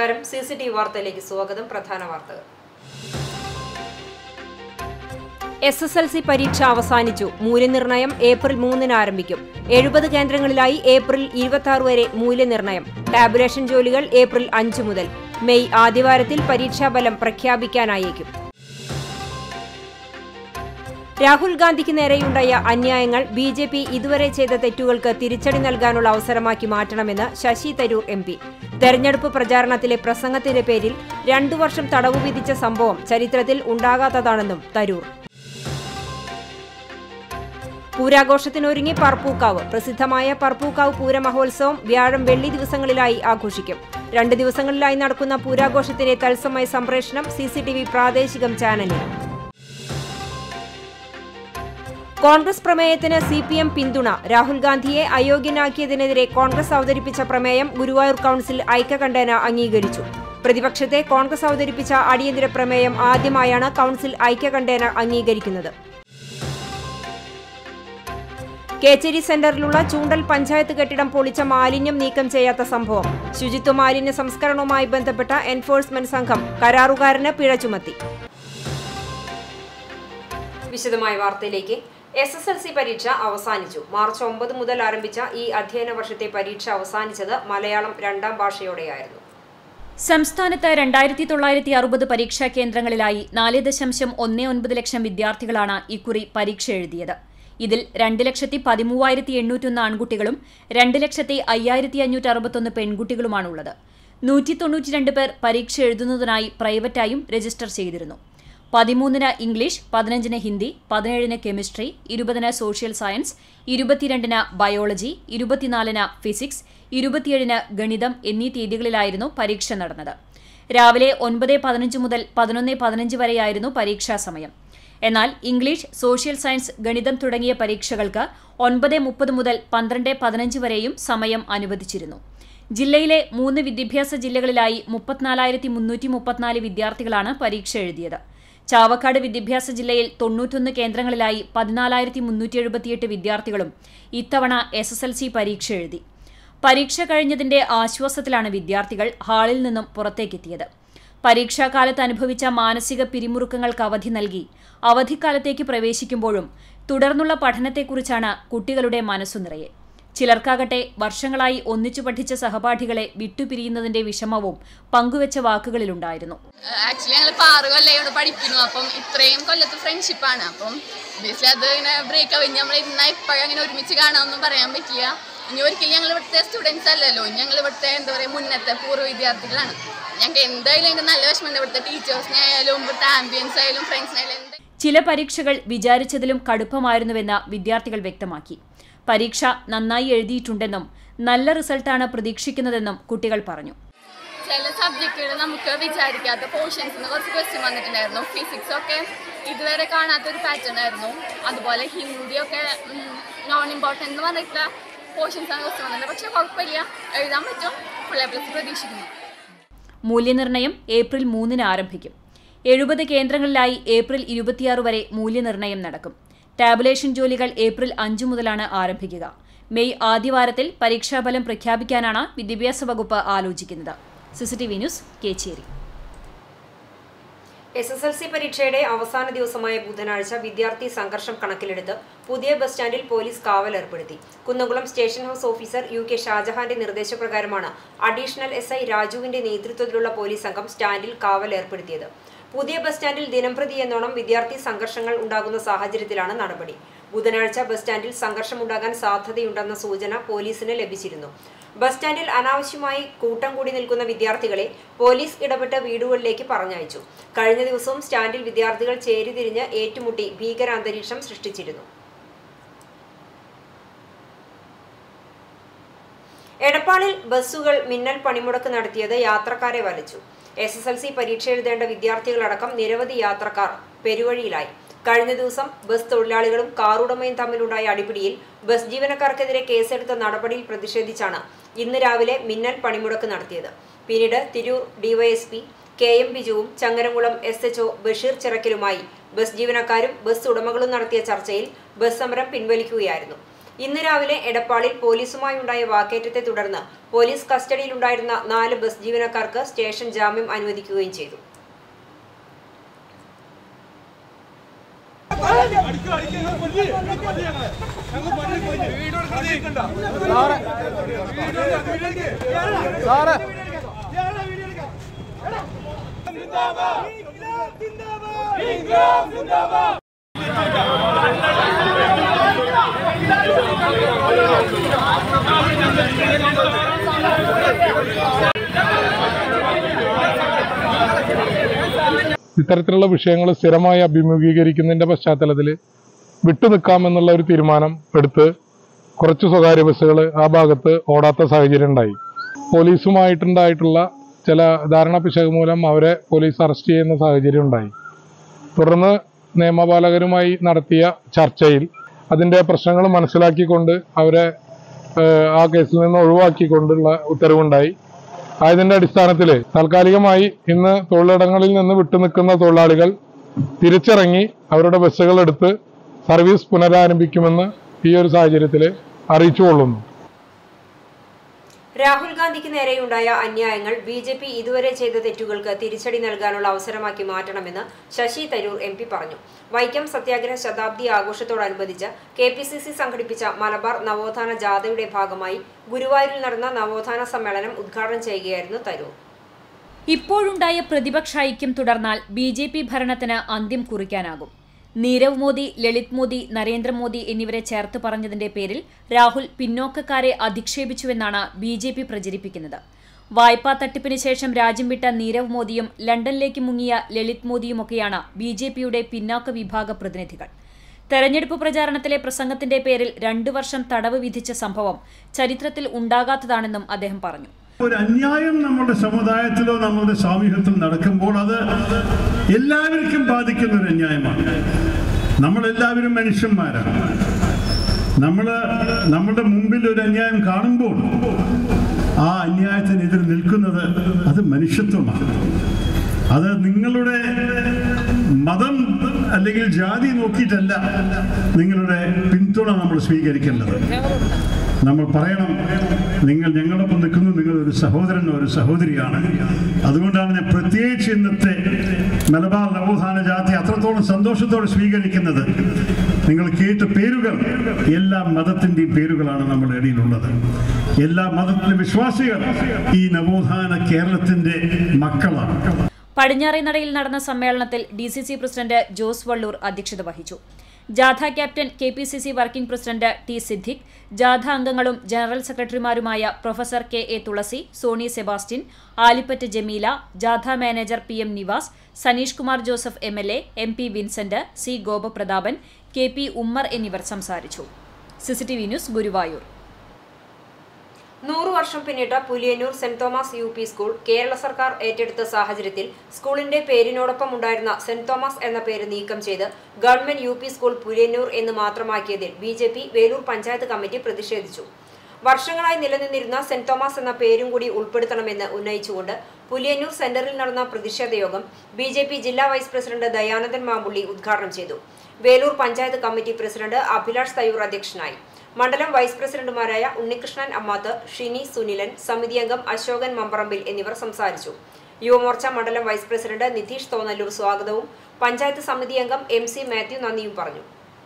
നമസ്കാരം C C T V വാർത്തയിലേക്ക് സ്വാഗതം പ്രധാന വാർത്തകൾ എസ് എസ് എൽ സി പരീക്ഷ അവസാനിച്ചു മൂല്യനിർണ്ണയം ഏപ്രിൽ മൂന്നിന് ആരംഭിക്കും എഴുപത് കേന്ദ്രങ്ങളിലായി ഏപ്രിൽ ഇരുപത്തി ആറ് വരെ മൂല്യനിർണ്ണയം ടാബുലേഷൻ ജോലികൾ ഏപ്രിൽ അഞ്ച് മുതൽ മെയ് ആദ്യവാരത്തിൽ പരീക്ഷാഫലം പ്രഖ്യാപിക്കാനായേക്കും രാഹുൽ ഗാന്ധിക്ക് നേരെയുണ്ടായ അന്യായങ്ങൾ ബി ജെ പി ഇതുവരെ ചെയ്ത തെറ്റുകൾക്ക് തിരിച്ചടി നൽകാനുള്ള അവസരമാക്കി മാറ്റണമെന്ന് ശശി തരൂർ എം പി തെരഞ്ഞെടുപ്പ് പ്രചാരണത്തിലെ പ്രസംഗത്തിന്റെ പേരിൽ രണ്ടു വർഷം തടവു വിധിച്ച സംഭവം ചരിത്രത്തിൽ ഉണ്ടാകാത്തതാണെന്നും തരൂർ പൂരാഘോഷത്തിനൊരുങ്ങി പറപ്പൂക്കാവ് പ്രസിദ്ധമായ പറപ്പൂക്കാവ് പൂരമഹോത്സവം വ്യാഴം വെള്ളി ദിവസങ്ങളിലായി ആഘോഷിക്കും രണ്ട് ദിവസങ്ങളിലായി നടക്കുന്ന പൂരാഘോഷത്തിന്റെ തത്സമയ സംപ്രേഷണം സി സി ടി വി പ്രാദേശികം ചാനലിൽ കോൺഗ്രസ് പ്രമേയത്തിന് സി പി എം പിന്തുണ രാഹുൽ ഗാന്ധിയെ അയോഗ്യനാക്കിയതിനെതിരെ കോൺഗ്രസ് അവതരിപ്പിച്ച പ്രമേയം ഗുരുവായൂർ കൌൺസിൽ ഐക്യകണ്ഠേന അംഗീകരിച്ചു പ്രതിപക്ഷത്തെ കോൺഗ്രസ് അവതരിപ്പിച്ച അടിയന്തര പ്രമേയം ആദ്യമായാണ് കൌൺസിൽ ഐക്യകണ്ഠേന അംഗീകരിക്കുന്നത് കേച്ചേരി സെന്ററിലുള്ള ചൂണ്ടൽ പഞ്ചായത്ത് കെട്ടിടം പൊളിച്ച മാലിന്യം നീക്കം ചെയ്യാത്ത സംഭവം ശുചിത്വ മാലിന്യ സംസ്കരണവുമായി ബന്ധപ്പെട്ട എൻഫോഴ്സ്മെന്റ് സംഘം കരാറുകാരന് പിഴ ചുമത്തി വിശദമായ വാർത്തയിലേക്ക് എസ് എസ് എൽ സി പരീക്ഷ അവസാനിച്ചു മാർച്ച് ഒമ്പത് മുതൽ ആരംഭിച്ച ഈ അധ്യയന വർഷത്തെ പരീക്ഷ അവസാനിച്ചത് മലയാളം രണ്ടാം ഭാഷയോടെയായിരുന്നു സംസ്ഥാനത്ത് രണ്ടായിരത്തി തൊള്ളായിരത്തി അറുപത് പരീക്ഷാ കേന്ദ്രങ്ങളിലായി നാല് ദശാംശം ഒന്ന് ഒൻപത് ലക്ഷം വിദ്യാർത്ഥികളാണ് ഇക്കുറി പരീക്ഷ എഴുതിയത് ഇതിൽ രണ്ട് ലക്ഷത്തി പതിമൂവായിരത്തി എണ്ണൂറ്റൊന്ന് ആൺകുട്ടികളും രണ്ട് ലക്ഷത്തി അയ്യായിരത്തി അഞ്ഞൂറ്റി അറുപത്തൊന്ന് പെൺകുട്ടികളുമാണുള്ളത് നൂറ്റി തൊണ്ണൂറ്റിരണ്ട് പേർ പരീക്ഷ എഴുതുന്നതിനായി പ്രൈവറ്റായും രജിസ്റ്റർ ചെയ്തിരുന്നു പതിമൂന്നിന് ഇംഗ്ലീഷ് പതിനഞ്ചിന് ഹിന്ദി പതിനേഴിന് കെമിസ്ട്രി ഇരുപതിന് സോഷ്യൽ സയൻസ് ഇരുപത്തിരണ്ടിന് ബയോളജി ഇരുപത്തിനാലിന് ഫിസിക്സ് ഇരുപത്തിയേഴിന് ഗണിതം എന്നീ തീയതികളിലായിരുന്നു പരീക്ഷ നടന്നത് രാവിലെ ഒൻപത് പതിനഞ്ച് മുതൽ പതിനൊന്ന് പതിനഞ്ച് വരെയായിരുന്നു പരീക്ഷാ സമയം എന്നാൽ ഇംഗ്ലീഷ് സോഷ്യൽ സയൻസ് ഗണിതം തുടങ്ങിയ പരീക്ഷകൾക്ക് ഒൻപത് മുപ്പത് മുതൽ പന്ത്രണ്ട് പതിനഞ്ച് വരെയും സമയം അനുവദിച്ചിരുന്നു ജില്ലയിലെ മൂന്ന് വിദ്യാഭ്യാസ ജില്ലകളിലായി മുപ്പത്തിനാലായിരത്തി മുന്നൂറ്റി മുപ്പത്തിനാല് വിദ്യാർത്ഥികളാണ് പരീക്ഷ എഴുതിയത് ചാവക്കാട് വിദ്യാഭ്യാസ ജില്ലയിൽ തൊണ്ണൂറ്റൊന്ന് കേന്ദ്രങ്ങളിലായി പതിനാലായിരത്തി മുന്നൂറ്റി എഴുപത്തിയെട്ട് വിദ്യാർത്ഥികളും ഇത്തവണ എസ് എസ് എൽ സി പരീക്ഷ എഴുതി പരീക്ഷ കഴിഞ്ഞതിന്റെ ആശ്വാസത്തിലാണ് വിദ്യാർത്ഥികൾ ഹാളിൽ നിന്നും പുറത്തേക്കെത്തിയത് പരീക്ഷാകാലത്ത് അനുഭവിച്ച മാനസിക പിരിമുറുക്കങ്ങൾക്ക് അവധി നൽകി അവധിക്കാലത്തേക്ക് പ്രവേശിക്കുമ്പോഴും തുടർന്നുള്ള പഠനത്തെക്കുറിച്ചാണ് കുട്ടികളുടെ മനസ്സു നിറയെ ചിലർക്കാകട്ടെ വർഷങ്ങളായി ഒന്നിച്ചു പഠിച്ച സഹപാഠികളെ വിട്ടുപിരിയുന്നതിന്റെ വിഷമവും പങ്കുവെച്ച വാക്കുകളിലുണ്ടായിരുന്നു ആക്ച്വലി ഞങ്ങൾ ഇപ്പൊ ആറ് കൊല്ലയോട് പഠിക്കുന്നു അപ്പം ഇത്രയും കൊല്ലത്ത് ഫ്രണ്ട്ഷിപ്പാണ് അപ്പം ബേസിൽ അത് ഇങ്ങനെ ബ്രേക്ക് ആവും നമ്മൾ ഇന്ന ഇപ്പോഴും അങ്ങനെ ഒരുമിച്ച് കാണാമെന്നും പറയാൻ പറ്റില്ല ഇനി ഒരിക്കലും ഞങ്ങൾ ഇവിടുത്തെ സ്റ്റുഡൻസ് അല്ലല്ലോ ഞങ്ങൾ ഇവിടുത്തെ എന്താ പറയുക മുന്നത്തെ പൂർവ്വ വിദ്യാർത്ഥികളാണ് ഞങ്ങൾക്ക് എന്തായാലും അതിൻ്റെ നല്ല വിഷമമുണ്ട് ഇവിടുത്തെ ടീച്ചേഴ്സിനെ ആയാലും ഇവിടുത്തെ ആംബിയൻസ് ആയാലും ഫ്രണ്ട്സിനായാലും എന്ത് ചില പരീക്ഷകൾ വിചാരിച്ചതിലും കടുപ്പമായിരുന്നുവെന്ന് വിദ്യാർത്ഥികൾ വ്യക്തമാക്കി പരീക്ഷ നന്നായി എഴുതിയിട്ടുണ്ടെന്നും നല്ല റിസൾട്ടാണ് പ്രതീക്ഷിക്കുന്നതെന്നും കുട്ടികൾ പറഞ്ഞു ചില സബ്ജക്റ്റുകൾ നമുക്ക് വിചാരിക്കാത്ത പോർഷൻസ് കുറച്ച് ക്വസ്റ്റ്യൻ വന്നിട്ടുണ്ടായിരുന്നു ഫിസിക്സ് ഒക്കെ ഇതുവരെ കാണാത്തൊരു പാറ്റേൺ ആയിരുന്നു അതുപോലെ ഹിന്ദി ഒക്കെ നോൺ ഇമ്പോർട്ടൻ്റ് എന്ന് പറഞ്ഞിട്ടുള്ള പോർഷൻസ് ആണ് ക്വസ്റ്റ്യൻ വന്നിട്ടുണ്ട് പക്ഷെ കുഴപ്പമില്ല എഴുതാൻ പറ്റും ഫുൾ എ പ്ലസ് പ്രതീക്ഷിക്കുന്നു മൂല്യനിർണ്ണയം ഏപ്രിൽ മൂന്നിന് ആരംഭിക്കും എഴുപത് കേന്ദ്രങ്ങളിലായി ഏപ്രിൽ ഇരുപത്തിയാറ് വരെ മൂല്യനിർണ്ണയം നടക്കും ടാബുലേഷൻ ജോലികൾ ഏപ്രിൽ അഞ്ചു മുതലാണ് ആരംഭിക്കുക മെയ് ആദ്യവാരത്തിൽ പരീക്ഷാഫലം പ്രഖ്യാപിക്കാനാണ് വിദ്യാഭ്യാസ വകുപ്പ് ആലോചിക്കുന്നത് CCTV news Kecheri S S L C പരീക്ഷയുടെ അവസാന ദിവസമായ ബുധനാഴ്ച വിദ്യാർത്ഥി സംഘർഷം കണക്കിലെടുത്ത് പുതിയ ബസ് സ്റ്റാൻഡിൽ പോലീസ് കാവൽ ഏർപ്പെടുത്തി Kunnamkulam station house officer U K ഷാജഹാന്റെ നിർദ്ദേശപ്രകാരമാണ് അഡീഷണൽ എസ് ഐ രാജുവിന്റെ നേതൃത്വത്തിലുള്ള പോലീസ് സംഘം സ്റ്റാൻഡിൽ കാവൽ ഏർപ്പെടുത്തിയത് പുതിയ ബസ് സ്റ്റാൻഡിൽ ദിനംപ്രതി എന്നോണം വിദ്യാർത്ഥി സംഘർഷങ്ങൾ ഉണ്ടാകുന്ന സാഹചര്യത്തിലാണ് നടപടി ബുധനാഴ്ച ബസ് സ്റ്റാൻഡിൽ സംഘർഷമുണ്ടാകാൻ സാധ്യതയുണ്ടെന്ന സൂചന പോലീസിന് ലഭിച്ചിരുന്നു ബസ് സ്റ്റാൻഡിൽ അനാവശ്യമായി കൂട്ടം കൂടി നിൽക്കുന്ന വിദ്യാർത്ഥികളെ പോലീസ് ഇടപെട്ട് വീടുകളിലേക്ക് പറഞ്ഞയച്ചു കഴിഞ്ഞ ദിവസവും സ്റ്റാൻഡിൽ വിദ്യാർത്ഥികൾ ചേരിതിരിഞ്ഞ് ഏറ്റുമുട്ടി ഭീകരാന്തരീക്ഷം സൃഷ്ടിച്ചിരുന്നു എടപ്പാളിൽ ബസ്സുകൾ മിന്നൽ പണിമുടക്ക് നടത്തിയത് യാത്രക്കാരെ വലച്ചു എസ് എസ് എൽ സി പരീക്ഷ എഴുതേണ്ട വിദ്യാർത്ഥികളടക്കം നിരവധി യാത്രക്കാർ പെരുവഴിയിലായി കഴിഞ്ഞ ദിവസം ബസ് തൊഴിലാളികളും കാറുടമയും തമ്മിലുണ്ടായ അടിപിടിയിൽ ബസ് ജീവനക്കാർക്കെതിരെ കേസെടുത്ത നടപടിയിൽ പ്രതിഷേധിച്ചാണ് ഇന്ന് രാവിലെ മിന്നൽ പണിമുടക്ക് നടത്തിയത് പിന്നീട് തിരൂർ ഡിവൈഎസ്പി കെ എം ബിജുവും ചങ്ങരംകുളം എസ് എച്ച്ഒ ബഷീർ ചിറക്കലുമായി ബസ് ജീവനക്കാരും ബസ് ഉടമകളും നടത്തിയ ചർച്ചയിൽ ബസ് സമരം പിൻവലിക്കുകയായിരുന്നു ഇന്ന് രാവിലെ എടപ്പാളിൽ പോലീസുമായുണ്ടായ വാക്കേറ്റത്തെ തുടർന്ന് പോലീസ് കസ്റ്റഡിയിലുണ്ടായിരുന്ന നാല് ബസ് ജീവനക്കാർക്ക് സ്റ്റേഷൻ ജാമ്യം അനുവദിക്കുകയും ചെയ്തു ഇത്തരത്തിലുള്ള വിഷയങ്ങൾ സ്ഥിരമായി അഭിമുഖീകരിക്കുന്നതിന്റെ പശ്ചാത്തലത്തിൽ വിട്ടുനിൽക്കാമെന്നുള്ള ഒരു തീരുമാനം എടുത്ത് കുറച്ച് സ്വകാര്യ ബസ്സുകൾ ആ ഭാഗത്ത് ഓടാത്ത സാഹചര്യം ഉണ്ടായി പോലീസുമായിട്ടുണ്ടായിട്ടുള്ള ചില ധാരണ പിശക് മൂലം അവരെ പോലീസ് അറസ്റ്റ് ചെയ്യുന്ന സാഹചര്യം ഉണ്ടായി തുടർന്ന് നിയമപാലകരുമായി നടത്തിയ ചർച്ചയിൽ അതിന്റെ പ്രശ്നങ്ങൾ മനസ്സിലാക്കിക്കൊണ്ട് അവരെ ഏഹ്, ആ കേസിൽ നിന്ന് ഒഴിവാക്കിക്കൊണ്ടുള്ള ഉത്തരവുണ്ടായി ആയതിന്റെ അടിസ്ഥാനത്തിൽ താൽക്കാലികമായി ഇന്ന് തൊഴിലിടങ്ങളിൽ നിന്ന് വിട്ടുനിൽക്കുന്ന തൊഴിലാളികൾ തിരിച്ചിറങ്ങി അവരുടെ ബസ്സുകൾ എടുത്ത് സർവീസ് പുനരാരംഭിക്കുമെന്ന് ഈ ഒരു സാഹചര്യത്തിൽ അറിയിച്ചുകൊള്ളുന്നു രാഹുൽ ഗാന്ധിക്ക് നേരെയുണ്ടായ അന്യായങ്ങൾ ബി ജെ പി ഇതുവരെ ചെയ്ത തെറ്റുകൾക്ക് തിരിച്ചടി നൽകാനുള്ള അവസരമാക്കി മാറ്റണമെന്ന് ശശി തരൂർ എം പി പറഞ്ഞു വൈക്കം സത്യാഗ്രഹ ശതാബ്ദി ആഘോഷത്തോടനുബന്ധിച്ച് കെ പി സി സി സംഘടിപ്പിച്ച മലബാർ നവോത്ഥാന ജാഥയുടെ ഭാഗമായി ഗുരുവായൂരിൽ നടന്ന നവോത്ഥാന സമ്മേളനം ഉദ്ഘാടനം ചെയ്യുകയായിരുന്നു തരൂർ ഇപ്പോഴുണ്ടായ പ്രതിപക്ഷ ഐക്യം തുടർന്നാൽ ബി ജെ പി ഭരണത്തിന് അന്ത്യം കുറിക്കാനാകും നീരവ് മോദി ലളിത് മോദി നരേന്ദ്രമോദി എന്നിവരെ ചേർത്ത് പറഞ്ഞതിന്റെ പേരിൽ രാഹുൽ പിന്നോക്കക്കാരെ അധിക്ഷേപിച്ചുവെന്നാണ് ബി ജെ പി പ്രചരിപ്പിക്കുന്നത് വായ്പാ തട്ടിപ്പിന് ശേഷം രാജ്യം വിട്ട നീരവ് മോദിയും ലണ്ടനിലേക്ക് മുങ്ങിയ ലളിത് മോദിയുമൊക്കെയാണ് ബി ജെ പിയുടെ പിന്നാക്ക വിഭാഗ പ്രതിനിധികൾ തെരഞ്ഞെടുപ്പ് പ്രചാരണത്തിലെ പ്രസംഗത്തിന്റെ പേരിൽ രണ്ടു വർഷം തടവ് വിധിച്ച സംഭവം ചരിത്രത്തിൽ ഉണ്ടാകാത്തതാണെന്നും അദ്ദേഹം പറഞ്ഞു ഒരു അന്യായം നമ്മുടെ സമുദായത്തിലോ നമ്മുടെ സാമൂഹ്യത്തിൽ നടക്കുമ്പോൾ അത് എല്ലാവർക്കും ബാധിക്കുന്ന ഒരു അന്യായമാണ് നമ്മളെല്ലാവരും മനുഷ്യന്മാരാണ് നമ്മൾ നമ്മുടെ മുമ്പിൽ ഒരു അന്യായം കാണുമ്പോൾ ആ അന്യായത്തിനെതിരെ നിൽക്കുന്നത് അത് മനുഷ്യത്വമാണ് അത് നിങ്ങളുടെ മതം അല്ലെങ്കിൽ ജാതി നോക്കിയിട്ടല്ല നിങ്ങളുടെ പിന്തുണ നമ്മൾ സ്വീകരിക്കേണ്ടത് നമ്മൾ പറയണം നിങ്ങൾ ഞങ്ങളൊപ്പം നിൽക്കുന്നു നിങ്ങൾ ഒരു സഹോദരനോ ഒരു സഹോദരിയാണ് അതുകൊണ്ടാണ് ഞാൻ പ്രത്യേകിച്ച് ഇന്നത്തെ മലബാർ നവോത്ഥാന ജാതി അത്രത്തോളം സന്തോഷത്തോടെ സ്വീകരിക്കുന്നത് നിങ്ങൾ കേട്ട പേരുകൾ എല്ലാ മതത്തിൻ്റെയും പേരുകളാണ് നമ്മുടെ ഇടയിലുള്ളത് എല്ലാ മതത്തിലെ വിശ്വാസികൾ ഈ നവോത്ഥാന കേരളത്തിൻ്റെ മക്കളാണ് പടിഞ്ഞാറേനടയിൽ നടന്ന സമ്മേളനത്തിൽ D C C president Jose Vallur അധ്യക്ഷത വഹിച്ചു ജാഥ captain K P C C working president T Siddique ജാഥ അംഗങ്ങളും ജനറൽ സെക്രട്ടറിമാരുമായ professor K A Thulasi Soni Sebastian Alipatt Jameela ജാഥ manager P M Nivas Saneesh Kumar Joseph M L A M P Vincent C Gopaprathapan K P Ummer എന്നിവർ സംസാരിച്ചു സിസിടിവി ന്യൂസ് ഗുരുവായൂർ നൂറു വർഷം പിന്നിട്ട Puliyannur saint Thomas U P school Kerala സർക്കാർ ഏറ്റെടുത്ത സാഹചര്യത്തിൽ സ്കൂളിന്റെ പേരിനോടൊപ്പം ഉണ്ടായിരുന്ന സെന്റ് തോമസ് എന്ന പേര് നീക്കം ചെയ്ത് government U P school Puliyannur എന്ന് മാത്രമാക്കിയതിൽ B J P Velur panchayat committee പ്രതിഷേധിച്ചു വർഷങ്ങളായി നിലനിന്നിരുന്ന സെന്റ് തോമസ് എന്ന പേരും കൂടി ഉൾപ്പെടുത്തണമെന്ന് ഉന്നയിച്ചുകൊണ്ട് പുലിയന്നൂർ സെന്ററിൽ നടന്ന പ്രതിഷേധ യോഗം ബി ജെ പി ജില്ലാ വൈസ് പ്രസിഡന്റ് ദയാനന്ദൻ മാമ്പുള്ളി ഉദ്ഘാടനം ചെയ്തു വേലൂർ പഞ്ചായത്ത് കമ്മിറ്റി പ്രസിഡന്റ് അഭിലാഷ് തയ്യൂർ അധ്യക്ഷനായി മണ്ഡലം വൈസ് പ്രസിഡന്റുമാരായ ഉണ്ണികൃഷ്ണൻ അമ്മാത്ത് ഷിനി സുനിലൻ സമിതി അംഗം അശോകൻ മമ്പറമ്പിൽ എന്നിവർ സംസാരിച്ചു യുവമോർച്ച മണ്ഡലം വൈസ് പ്രസിഡന്റ് നിതീഷ് തോന്നല്ലൂർ സ്വാഗതവും പഞ്ചായത്ത് സമിതി അംഗം എം സി മാത്യു നന്ദിയും പറഞ്ഞു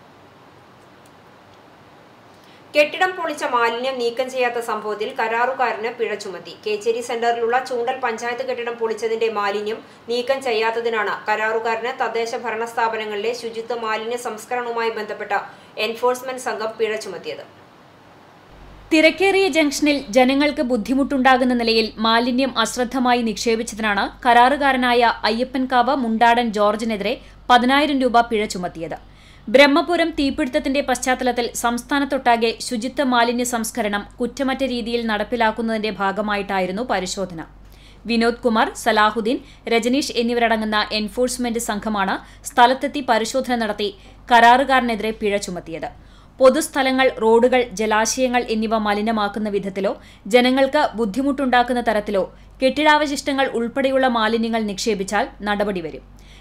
കെട്ടിടം പൊളിച്ച മാലിന്യം നീക്കം ചെയ്യാത്ത സംഭവത്തിൽ കരാറുകാരന് പിഴ ചുമത്തി കേച്ചേരി സെന്ററിലുള്ള ചൂണ്ടൽ പഞ്ചായത്ത് കെട്ടിടം പൊളിച്ചതിന്റെ മാലിന്യം നീക്കം ചെയ്യാത്തതിനാണ് കരാറുകാരന് തദ്ദേശ ഭരണ സ്ഥാപനങ്ങളിലെ ശുചിത്വ മാലിന്യ സംസ്കരണവുമായി ബന്ധപ്പെട്ട എൻഫോഴ്സ്മെന്റ് സംഘം പിഴ ചുമത്തിയത് തിരക്കേറിയ ജംഗ്ഷനിൽ ജനങ്ങൾക്ക് ബുദ്ധിമുട്ടുണ്ടാകുന്ന നിലയിൽ മാലിന്യം അശ്രദ്ധമായി നിക്ഷേപിച്ചതിനാണ് കരാറുകാരനായ അയ്യപ്പൻകാവ് മുണ്ടാടൻ ജോർജിനെതിരെ പതിനായിരം രൂപ പിഴ ചുമത്തിയത് ബ്രഹ്മപുരം തീപിടുത്തത്തിന്റെ പശ്ചാത്തലത്തിൽ സംസ്ഥാനത്തൊട്ടാകെ ശുചിത്വ മാലിന്യ സംസ്കരണം കുറ്റമറ്റ രീതിയിൽ നടപ്പിലാക്കുന്നതിന്റെ ഭാഗമായിട്ടായിരുന്നു പരിശോധന വിനോദ് കുമാർ സലാഹുദ്ദീൻ രജനീഷ് എന്നിവരടങ്ങുന്ന എൻഫോഴ്സ്മെന്റ് സംഘമാണ് സ്ഥലത്തെത്തി പരിശോധന നടത്തി കരാറുകാരനെതിരെ പിഴ ചുമത്തിയത് പൊതുസ്ഥലങ്ങൾ റോഡുകൾ ജലാശയങ്ങൾ എന്നിവ മലിനമാക്കുന്ന വിധത്തിലോ ജനങ്ങൾക്ക് ബുദ്ധിമുട്ടുണ്ടാക്കുന്ന തരത്തിലോ കെട്ടിടാവശിഷ്ടങ്ങൾ ഉൾപ്പെടെയുള്ള മാലിന്യങ്ങൾ നിക്ഷേപിച്ചാൽ നടപടി വരും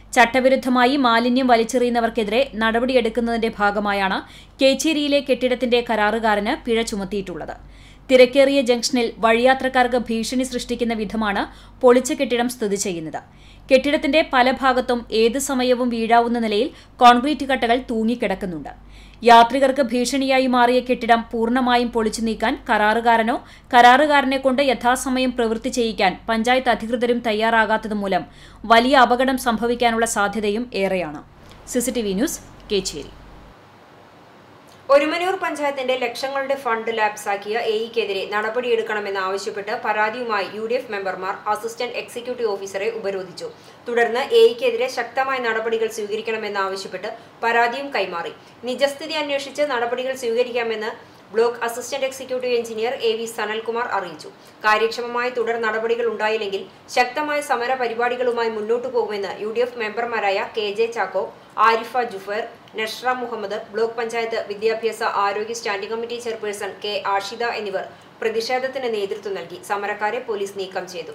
ചട്ടവിരുദ്ധമായി മാലിന്യം വലിച്ചെറിയുന്നവർക്കെതിരെ നടപടിയെടുക്കുന്നതിന്റെ ഭാഗമായാണ് കേച്ചേരിയിലെ കെട്ടിടത്തിന്റെ കരാറുകാരന് പിഴ ചുമത്തിയിട്ടുള്ളത് തിരക്കേറിയ ജംഗ്ഷനിൽ വഴിയാത്രക്കാർക്ക് ഭീഷണി സൃഷ്ടിക്കുന്ന വിധമാണ് പൊളിച്ച കെട്ടിടം സ്ഥിതി ചെയ്യുന്നത് കെട്ടിടത്തിന്റെ പല ഭാഗത്തും ഏത് സമയവും വീഴാവുന്ന നിലയിൽ കോൺക്രീറ്റ് കട്ടകൾ തൂങ്ങിക്കിടക്കുന്നുണ്ട് യാത്രികർക്ക് ഭീഷണിയായി മാറിയ കെട്ടിടം പൂർണ്ണമായും പൊളിച്ചു നീക്കാൻ കരാറുകാരനോ കരാറുകാരനെ കൊണ്ട് യഥാസമയം പ്രവൃത്തി ചെയ്യിക്കാൻ പഞ്ചായത്ത് അധികൃതരും തയ്യാറാകാത്തതുമൂലം വലിയ അപകടം സംഭവിക്കാനുള്ള സാധ്യതയും ഏറെയാണ് സിസിടിവി ന്യൂസ് കേച്ചേരി ഒരുമനൂർ പഞ്ചായത്തിന്റെ ലക്ഷങ്ങളുടെ ഫണ്ട് ലാപ്സാക്കിയ എഇക്കെതിരെ നടപടിയെടുക്കണമെന്ന് ആവശ്യപ്പെട്ട് പരാതിയുമായി യു ഡി എഫ് മെമ്പർമാർ അസിസ്റ്റന്റ് എക്സിക്യൂട്ടീവ് ഓഫീസറെ ഉപരോധിച്ചു തുടർന്ന് എഇക്കെതിരെ ശക്തമായ നടപടികൾ സ്വീകരിക്കണമെന്ന് ആവശ്യപ്പെട്ട് പരാതിയും കൈമാറി നിജസ്ഥിതി അന്വേഷിച്ച് നടപടികൾ സ്വീകരിക്കാമെന്ന് block assistant executive engineer A V Sanalkumar അറിയിച്ചു കാര്യക്ഷമമായ തുടർ നടപടികൾ ഉണ്ടായില്ലെങ്കിൽ ശക്തമായ സമര പരിപാടികളുമായി മുന്നോട്ടു പോകുമെന്ന് യു ഡി എഫ് മെമ്പർമാരായ K J Chacko Arifa Jufer Nashra Muhammad block panchayat വിദ്യാഭ്യാസ ആരോഗ്യ standing committee chairperson K Ashida എന്നിവർ പ്രതിഷേധത്തിന് നേതൃത്വം നൽകി സമരക്കാരെ പോലീസ് നീക്കം ചെയ്തു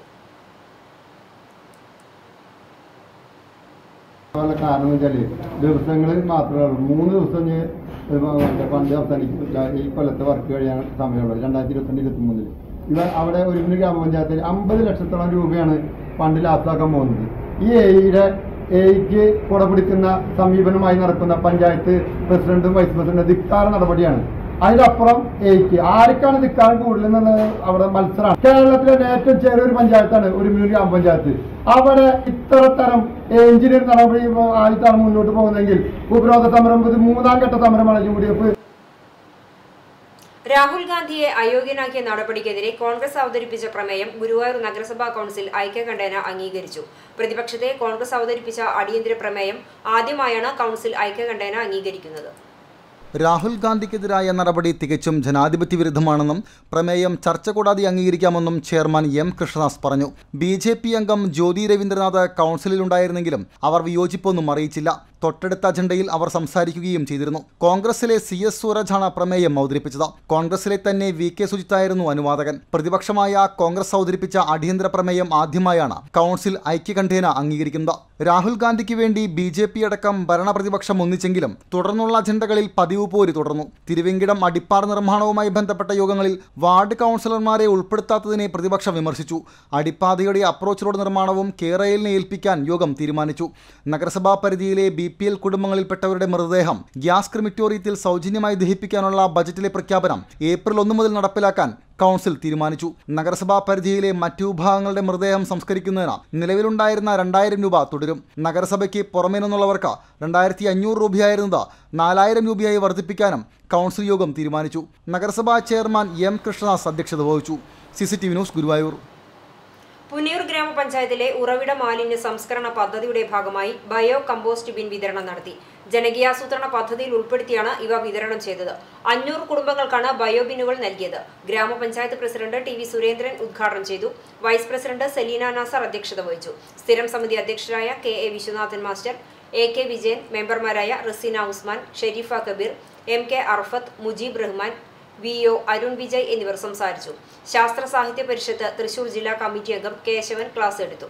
അതുള്ള കാരണം എന്ന് വെച്ചാല് ദിവസങ്ങളിൽ മാത്രമേ ഉള്ളൂ മൂന്ന് ദിവസം ഞാൻ ഫണ്ട് അവസാനിക്കില്ല ഈ കൊല്ലത്തെ വർക്ക് കഴിയാൻ സമയമുള്ളത് രണ്ടായിരത്തി ഇരുപത്തിരണ്ട് ഇരുപത്തി മൂന്നില് ഇവ അവിടെ ഒരുമിന് ഗ്രാമപഞ്ചായത്തിൽ അമ്പത് ലക്ഷത്തോളം രൂപയാണ് ഫണ്ട് ലാപ്സാക്കാൻ പോകുന്നത് ഈ എയുടെ എയ്ക്ക് കുടപിടിക്കുന്ന സമീപനമായി നടക്കുന്ന പഞ്ചായത്ത് പ്രസിഡന്റും വൈസ് പ്രസിഡന്റും ധിക്കാര നടപടിയാണ് അതിനപ്പുറം എയ്ക്ക് ആർക്കാണ് ധിക്കാരം കൂടുതൽ എന്നുള്ളത് അവിടെ മത്സരമാണ് കേരളത്തിലെ ഏറ്റവും ചെറിയൊരു പഞ്ചായത്താണ് ഒരു മിനി ഗ്രാമപഞ്ചായത്ത് അവിടെ ഇത്ര തരം എഞ്ചിനീയർ നടപടി ആയിട്ടാണ് മുന്നോട്ട് പോകുന്നതെങ്കിൽ ഉപരോധ സമരം ഇത് മൂന്നാം ഘട്ട സമരമാണ് യു ഡി എഫ് രാഹുൽ ഗാന്ധിയെ അയോഗ്യനാക്കിയ നടപടിക്കെതിരെ കോൺഗ്രസ് അവതരിപ്പിച്ച പ്രമേയം ഗുരുവായൂർ നഗരസഭാ കൌൺസിൽ ഐക്യകണ്ഠേന അംഗീകരിച്ചു പ്രതിപക്ഷത്തെ കോൺഗ്രസ് അവതരിപ്പിച്ച അടിയന്തര പ്രമേയം ആദ്യമായാണ് കൌൺസിൽ ഐക്യകണ്ഠേന അംഗീകരിക്കുന്നത് രാഹുൽ ഗാന്ധിക്കെതിരായ നടപടി തികച്ചും ജനാധിപത്യ വിരുദ്ധമാണെന്നും പ്രമേയം ചർച്ച കൂടാതെ അംഗീകരിക്കാമെന്നും ചെയർമാൻ എം കൃഷ്ണദാസ് പറഞ്ഞു ബി ജെ പി അംഗം ജ്യോതി രവീന്ദ്രനാഥ് കൗൺസിലിലുണ്ടായിരുന്നെങ്കിലും അവർ വിയോജിപ്പൊന്നും അറിയിച്ചില്ല തൊട്ടടുത്ത അജണ്ടയിൽ അവർ സംസാരിക്കുകയും ചെയ്തിരുന്നു കോൺഗ്രസിലെ സി എസ് സൂരജാണ് പ്രമേയം അവതരിപ്പിച്ചത് കോൺഗ്രസിലെ തന്നെ വി കെ സുജിത്തായിരുന്നു അനുവാദകൻ പ്രതിപക്ഷമായ കോൺഗ്രസ് അവതരിപ്പിച്ച അടിയന്തര പ്രമേയം ആദ്യമായാണ് കൗൺസിൽ ഐക്യകണ്ഠേന അംഗീകരിക്കുന്നത് രാഹുൽ ഗാന്ധിക്ക് വേണ്ടി ബി ജെ പി അടക്കം ഭരണപ്രതിപക്ഷം ഒന്നിച്ചെങ്കിലും തുടർന്നുള്ള അജണ്ടകളിൽ പതിവ് പോരി തുടർന്നു തിരുവെങ്കിടം അടിപ്പാറ നിർമ്മാണവുമായി ബന്ധപ്പെട്ട യോഗങ്ങളിൽ വാർഡ് കൗൺസിലർമാരെ ഉൾപ്പെടുത്താത്തതിനെ പ്രതിപക്ഷം വിമർശിച്ചു അടിപ്പാതയുടെ അപ്രോച്ച് റോഡ് നിർമ്മാണവും കേരളിനെ ഏൽപ്പിക്കാൻ യോഗം തീരുമാനിച്ചു നഗരസഭാ പരിധിയിലെ ബി പി എൽ കുടുംബങ്ങളിൽപ്പെട്ടവരുടെ മൃതദേഹം ഗ്യാസ് ക്രിമിറ്റോറിയത്തിൽ സൗജന്യമായി ദഹിപ്പിക്കാനുള്ള ബജറ്റിലെ പ്രഖ്യാപനം ഏപ്രിൽ ഒന്ന് മുതൽ നടപ്പിലാക്കാൻ കൗൺസിൽ തീരുമാനിച്ചു നഗരസഭാ പരിധിയിലെ മറ്റു വിഭാഗങ്ങളുടെ മൃതദേഹം സംസ്കരിക്കുന്നതിന് നിലവിലുണ്ടായിരുന്ന രണ്ടായിരം രൂപ തുടരും നഗരസഭയ്ക്ക് പുറമേ നിന്നുള്ളവർക്ക് രണ്ടായിരത്തി അഞ്ഞൂറ് രൂപയായിരുന്നത് നാലായിരം രൂപയായി വർദ്ധിപ്പിക്കാനും കൗൺസിൽ യോഗം തീരുമാനിച്ചു നഗരസഭാ ചെയർമാൻ എം കൃഷ്ണദാസ് അധ്യക്ഷത വഹിച്ചു C C T V news Guruvayur Punnayur ഗ്രാമപഞ്ചായത്തിലെ ഉറവിട മാലിന്യ സംസ്കരണ പദ്ധതിയുടെ ഭാഗമായി ബയോ കമ്പോസ്റ്റ് ബിൻ വിതരണം നടത്തി ജനകീയാസൂത്രണ പദ്ധതിയിൽ ഉൾപ്പെടുത്തിയാണ് ഇവ വിതരണം ചെയ്തത് അഞ്ഞൂറ് കുടുംബങ്ങൾക്കാണ് ബയോ ബിന്നുകൾ നൽകിയത് ഗ്രാമപഞ്ചായത്ത് പ്രസിഡന്റ് ടി വി സുരേന്ദ്രൻ ഉദ്ഘാടനം ചെയ്തു വൈസ് പ്രസിഡന്റ് സെലീന നാസർ അധ്യക്ഷത വഹിച്ചു സ്ഥിരം സമിതി അധ്യക്ഷരായ K A Viswanathan master A K Vijayan മെമ്പർമാരായ Raseena Usman Sharifa Kabeer M K Arfath Mujeeb Rahman V O Arun Vijay എന്നിവർ സംസാരിച്ചു ശാസ്ത്ര സാഹിത്യ പരിഷത്ത് തൃശൂർ ജില്ലാ കമ്മിറ്റി അംഗം കേശവൻ ക്ലാസ് എടുത്തു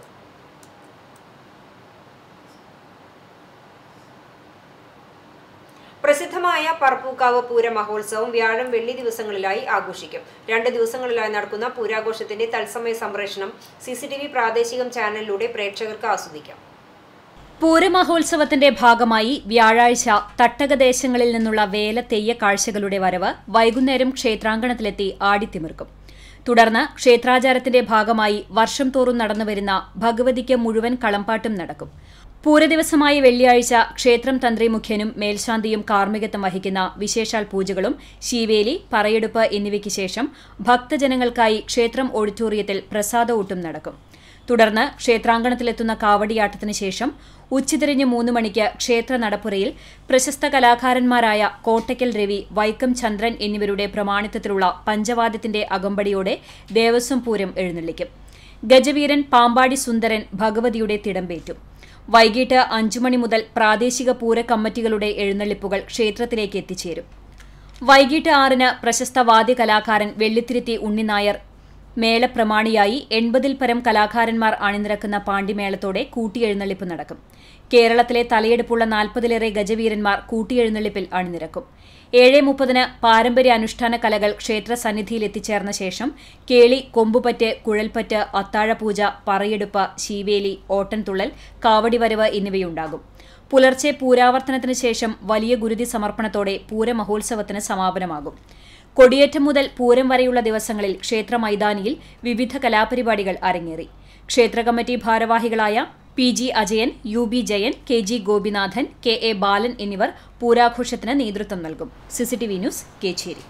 പ്രസിദ്ധമായ പറപ്പൂക്കാവ് പൂര മഹോത്സവം വ്യാഴം വെള്ളി ദിവസങ്ങളിലായി ആഘോഷിക്കും രണ്ട് ദിവസങ്ങളിലായി നടക്കുന്ന പൂരാഘോഷത്തിന്റെ തത്സമയ സംപ്രേഷണം സി സി ടി വി പ്രാദേശികം ചാനലിലൂടെ പ്രേക്ഷകർക്ക് ആസ്വദിക്കാം പൂരമഹോത്സവത്തിന്റെ ഭാഗമായി വ്യാഴാഴ്ച തട്ടകദേശങ്ങളിൽ നിന്നുള്ള വേല തെയ്യ കാഴ്ചകളുടെ വരവ് വൈകുന്നേരം ക്ഷേത്രാങ്കണത്തിലെത്തി ആടിത്തിമിർക്കും തുടർന്ന് ക്ഷേത്രാചാരത്തിന്റെ ഭാഗമായി വർഷം തോറും നടന്നുവരുന്ന ഭഗവതിക്ക് മുഴുവൻ കളമ്പാട്ടും നടക്കും പൂരദിവസമായ വെള്ളിയാഴ്ച ക്ഷേത്രം തന്ത്രി മുഖ്യനും മേൽശാന്തിയും കാർമ്മികത്വം വഹിക്കുന്ന വിശേഷാൽ പൂജകളും ശീവേലി പറയെടുപ്പ് എന്നിവയ്ക്ക് ശേഷം ഭക്തജനങ്ങൾക്കായി ക്ഷേത്രം ഓഡിറ്റോറിയത്തിൽ പ്രസാദഊട്ടും നടക്കും തുടർന്ന് ക്ഷേത്രാങ്കണത്തിലെത്തുന്ന കാവടിയാട്ടത്തിന് ശേഷം ഉച്ചതിരിഞ്ഞ് മൂന്ന് മണിക്ക് ക്ഷേത്ര നടപ്പുരയിൽ പ്രശസ്ത കലാകാരന്മാരായ കോട്ടയ്ക്കൽ രവി വൈക്കം ചന്ദ്രൻ എന്നിവരുടെ പ്രമാണിത്വത്തിലുള്ള പഞ്ചവാദ്യത്തിന്റെ അകമ്പടിയോടെ ദേവസ്വം പൂരം എഴുന്നള്ളിക്കും ഗജവീരൻ പാമ്പാടി സുന്ദരൻ ഭഗവതിയുടെ തിടമ്പേറ്റും വൈകിട്ട് അഞ്ചു മണി മുതൽ പ്രാദേശിക പൂര കമ്മിറ്റികളുടെ എഴുന്നള്ളിപ്പുകൾ ക്ഷേത്രത്തിലേക്ക് എത്തിച്ചേരും വൈകിട്ട് ആറിന് പ്രശസ്ത വാദ്യ കലാകാരൻ വെള്ളിത്തിരുത്തി ഉണ്ണിനായർ മേളപ്രമാണിയായി എൺപതിൽ പരം കലാകാരന്മാർ അണിനിരക്കുന്ന പാണ്ടിമേളത്തോടെ കൂട്ടിയെഴുന്നള്ളിപ്പ് നടക്കും കേരളത്തിലെ തലയെടുപ്പുള്ള നാൽപ്പതിലേറെ ഗജവീരന്മാർ കൂട്ടിയെഴുന്നള്ളിപ്പിൽ അണിനിരക്കും ഏഴ് മുപ്പതിന് പാരമ്പര്യ അനുഷ്ഠാന കലകൾ ക്ഷേത്ര സന്നിധിയിൽ എത്തിച്ചേർന്ന ശേഷം കേളി കൊമ്പുപറ്റ് കുഴൽപ്പറ്റ് അത്താഴപൂജ പറയെടുപ്പ് ശീവേലി ഓട്ടൻതുള്ളൽ കാവടി വരവ് എന്നിവയുണ്ടാകും പുലർച്ചെ പൂരാവർത്തനത്തിന് ശേഷം വലിയ ഗുരുതി സമർപ്പണത്തോടെ പൂരമഹോത്സവത്തിന് സമാപനമാകും കൊടിയേറ്റം മുതൽ പൂരം വരെയുള്ള ദിവസങ്ങളിൽ ക്ഷേത്ര മൈതാനിയിൽ വിവിധ കലാപരിപാടികൾ അരങ്ങേറി ക്ഷേത്ര കമ്മിറ്റി ഭാരവാഹികളായ P G Ajayan U B Jayan K G Gopinathan K A Balan എന്നിവർ പൂരാഘോഷത്തിന് നേതൃത്വം നൽകും സിസിടിവി ന്യൂസ് കേച്ചേരി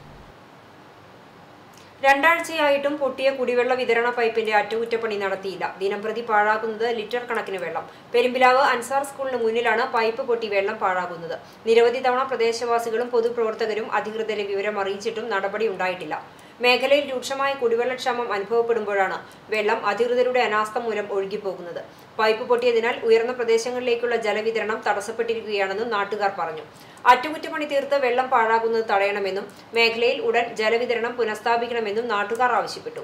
രണ്ടാഴ്ചയായിട്ടും പൊട്ടിയ കുടിവെള്ള വിതരണ പൈപ്പിന്റെ അറ്റകുറ്റപ്പണി നടത്തിയില്ല ദിനംപ്രതി പാഴാകുന്നത് ലിറ്റർ കണക്കിന് വെള്ളം പെരുമ്പിലാവ് അൻസാർ സ്കൂളിന് മുന്നിലാണ് പൈപ്പ് പൊട്ടി വെള്ളം പാഴാകുന്നത് നിരവധി തവണ പ്രദേശവാസികളും പൊതുപ്രവർത്തകരും അധികൃതരെ വിവരം അറിയിച്ചിട്ടും നടപടി ഉണ്ടായിട്ടില്ല മേഖലയിൽ രൂക്ഷമായ കുടിവെള്ളക്ഷാമം അനുഭവപ്പെടുമ്പോഴാണ് വെള്ളം അധികൃതരുടെ അനാസ്ഥ മൂലം ഒഴുകിപ്പോകുന്നത് പൈപ്പ് പൊട്ടിയതിനാൽ ഉയർന്ന പ്രദേശങ്ങളിലേക്കുള്ള ജലവിതരണം തടസ്സപ്പെട്ടിരിക്കുകയാണെന്നും നാട്ടുകാർ പറഞ്ഞു അറ്റകുറ്റപ്പണി തീർത്ത് വെള്ളം പാഴാകുന്നത് തടയണമെന്നും മേഖലയിൽ ഉടൻ ജലവിതരണം പുനഃസ്ഥാപിക്കണമെന്നും നാട്ടുകാർ ആവശ്യപ്പെട്ടു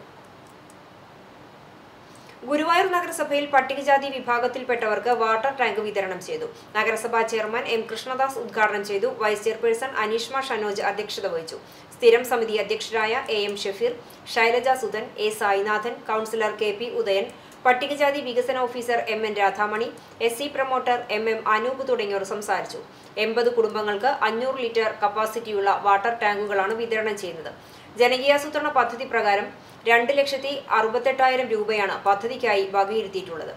ഗുരുവായൂർ നഗരസഭയിൽ പട്ടികജാതി വിഭാഗത്തിൽപ്പെട്ടവർക്ക് വാട്ടർ ടാങ്ക് വിതരണം ചെയ്തു നഗരസഭാ ചെയർമാൻ എം കൃഷ്ണദാസ് ഉദ്ഘാടനം ചെയ്തു വൈസ് ചെയർപേഴ്സൺ അനീഷ്മ ഷനോജ് അധ്യക്ഷത വഹിച്ചു സ്ഥിരം സമിതി അധ്യക്ഷരായ A M Shafeer Shailaja Sudhan A Sainathan councillor K P Udayan പട്ടികജാതി വികസന officer M N Radhamani S C promoter M M Anoop തുടങ്ങിയവർ സംസാരിച്ചു എൺപത് കുടുംബങ്ങൾക്ക് അഞ്ഞൂറ് ലിറ്റർ കപ്പാസിറ്റിയുള്ള വാട്ടർ ടാങ്കുകളാണ് വിതരണം ചെയ്യുന്നത് ജനകീയാസൂത്രണ പദ്ധതി പ്രകാരം രണ്ട് ലക്ഷത്തി അറുപത്തെട്ടായിരം രൂപയാണ് പദ്ധതിക്കായി വകയിരുത്തിയിട്ടുള്ളത്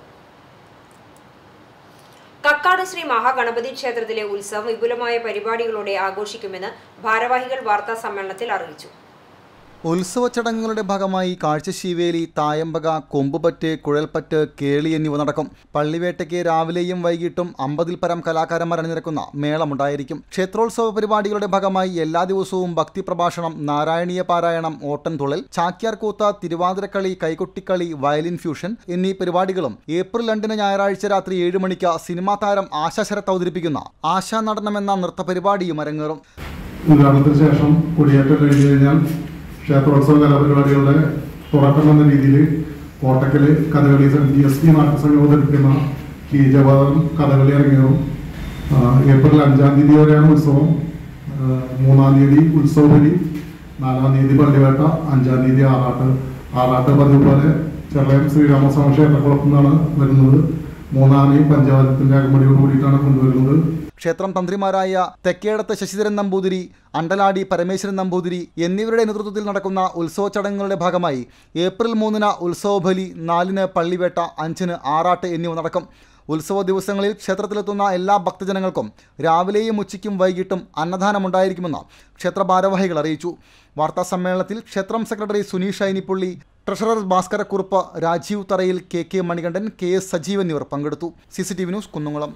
കക്കാട് ശ്രീ മഹാഗണപതി ക്ഷേത്രത്തിലെ ഉത്സവം വിപുലമായ പരിപാടികളോടെ ആഘോഷിക്കുമെന്ന് ഭാരവാഹികൾ വാർത്താ സമ്മേളനത്തിൽ അറിയിച്ചു ഉത്സവ ചടങ്ങുകളുടെ ഭാഗമായി കാഴ്ചശീവേലി തായമ്പക കൊമ്പുപറ്റ് കുഴൽപ്പറ്റ് കേളി എന്നിവ നടക്കും പള്ളിവേട്ടയ്ക്ക് രാവിലെയും വൈകിട്ടും അമ്പതിൽ പരം കലാകാരന്മാർ അണിനിരക്കുന്ന മേളമുണ്ടായിരിക്കും ക്ഷേത്രോത്സവ പരിപാടികളുടെ ഭാഗമായി എല്ലാ ദിവസവും ഭക്തി പ്രഭാഷണം നാരായണീയ പാരായണം ഓട്ടൻതുള്ളൽ ചാക്യാർകൂത്ത തിരുവാതിരക്കളി കൈകൊട്ടിക്കളി വയലിൻ ഫ്യൂഷൻ എന്നീ പരിപാടികളും ഏപ്രിൽ രണ്ടിന് ഞായറാഴ്ച രാത്രി ഏഴ് മണിക്ക് സിനിമാ താരം ആശാ ശരത്ത് അവതരിപ്പിക്കുന്ന ആശാ നടനം എന്ന നൃത്ത പരിപാടിയും അരങ്ങേറും ഉദ്ഘാടനത്തിന് ശേഷം കൊടിയേറ്റം കഴിഞ്ഞു കഴിഞ്ഞാൽ ക്ഷേത്രോത്സവ കലാപരിപാടികളുടെ തുടക്കം എന്ന രീതിയിൽ Kottakkal Kathakali D S P നാട്യസംഘം അവതരിപ്പിക്കുന്ന കീജവാദം കഥകളി അരങ്ങേറും ആ, ഏപ്രിൽ അഞ്ചാം തീയതി വരെയാണ് ഉത്സവം ആ, മൂന്നാം തീയതി ഉത്സവബലി നാലാം തീയതി പള്ളിവേട്ട അഞ്ചാം തീയതി ആറാട്ട് ആറാട്ട് പതിവ് പോലെ ചെറലയം ശ്രീരാമസ്വാമി ക്ഷേത്രക്കുളത്തു നിന്നാണ് വരുന്നത് മൂന്നാം തീയതി പഞ്ചവാദ്യത്തിന്റെ അകമ്പടിയോട് കൂടിയിട്ടാണ് കൊണ്ടുവരുന്നത് ക്ഷേത്രം തന്ത്രിമാരായ തെക്കേടത്ത് ശശിധരൻ നമ്പൂതിരി അണ്ടലാടി പരമേശ്വരൻ നമ്പൂതിരി എന്നിവരുടെ നേതൃത്വത്തിൽ നടക്കുന്ന ഉത്സവ ചടങ്ങുകളുടെ ഭാഗമായി ഏപ്രിൽ മൂന്നിന് ഉത്സവബലി നാലിന് പള്ളിവേട്ട അഞ്ചിന് ആറാട്ട് എന്നിവ നടക്കും ഉത്സവ ദിവസങ്ങളിൽ ക്ഷേത്രത്തിലെത്തുന്ന എല്ലാ ഭക്തജനങ്ങൾക്കും രാവിലെയും ഉച്ചയ്ക്കും വൈകിട്ടും അന്നദാനമുണ്ടായിരിക്കുമെന്ന് ക്ഷേത്ര ഭാരവാഹികൾ അറിയിച്ചു വാർത്താ സമ്മേളനത്തിൽ ക്ഷേത്രം secretary Suneesh Ainippully treasurer Bhaskarakurup Rajeev Tharayil K K Manikandan K S Sajeev എന്നിവർ പങ്കെടുത്തു C C T V news Kunnamkulam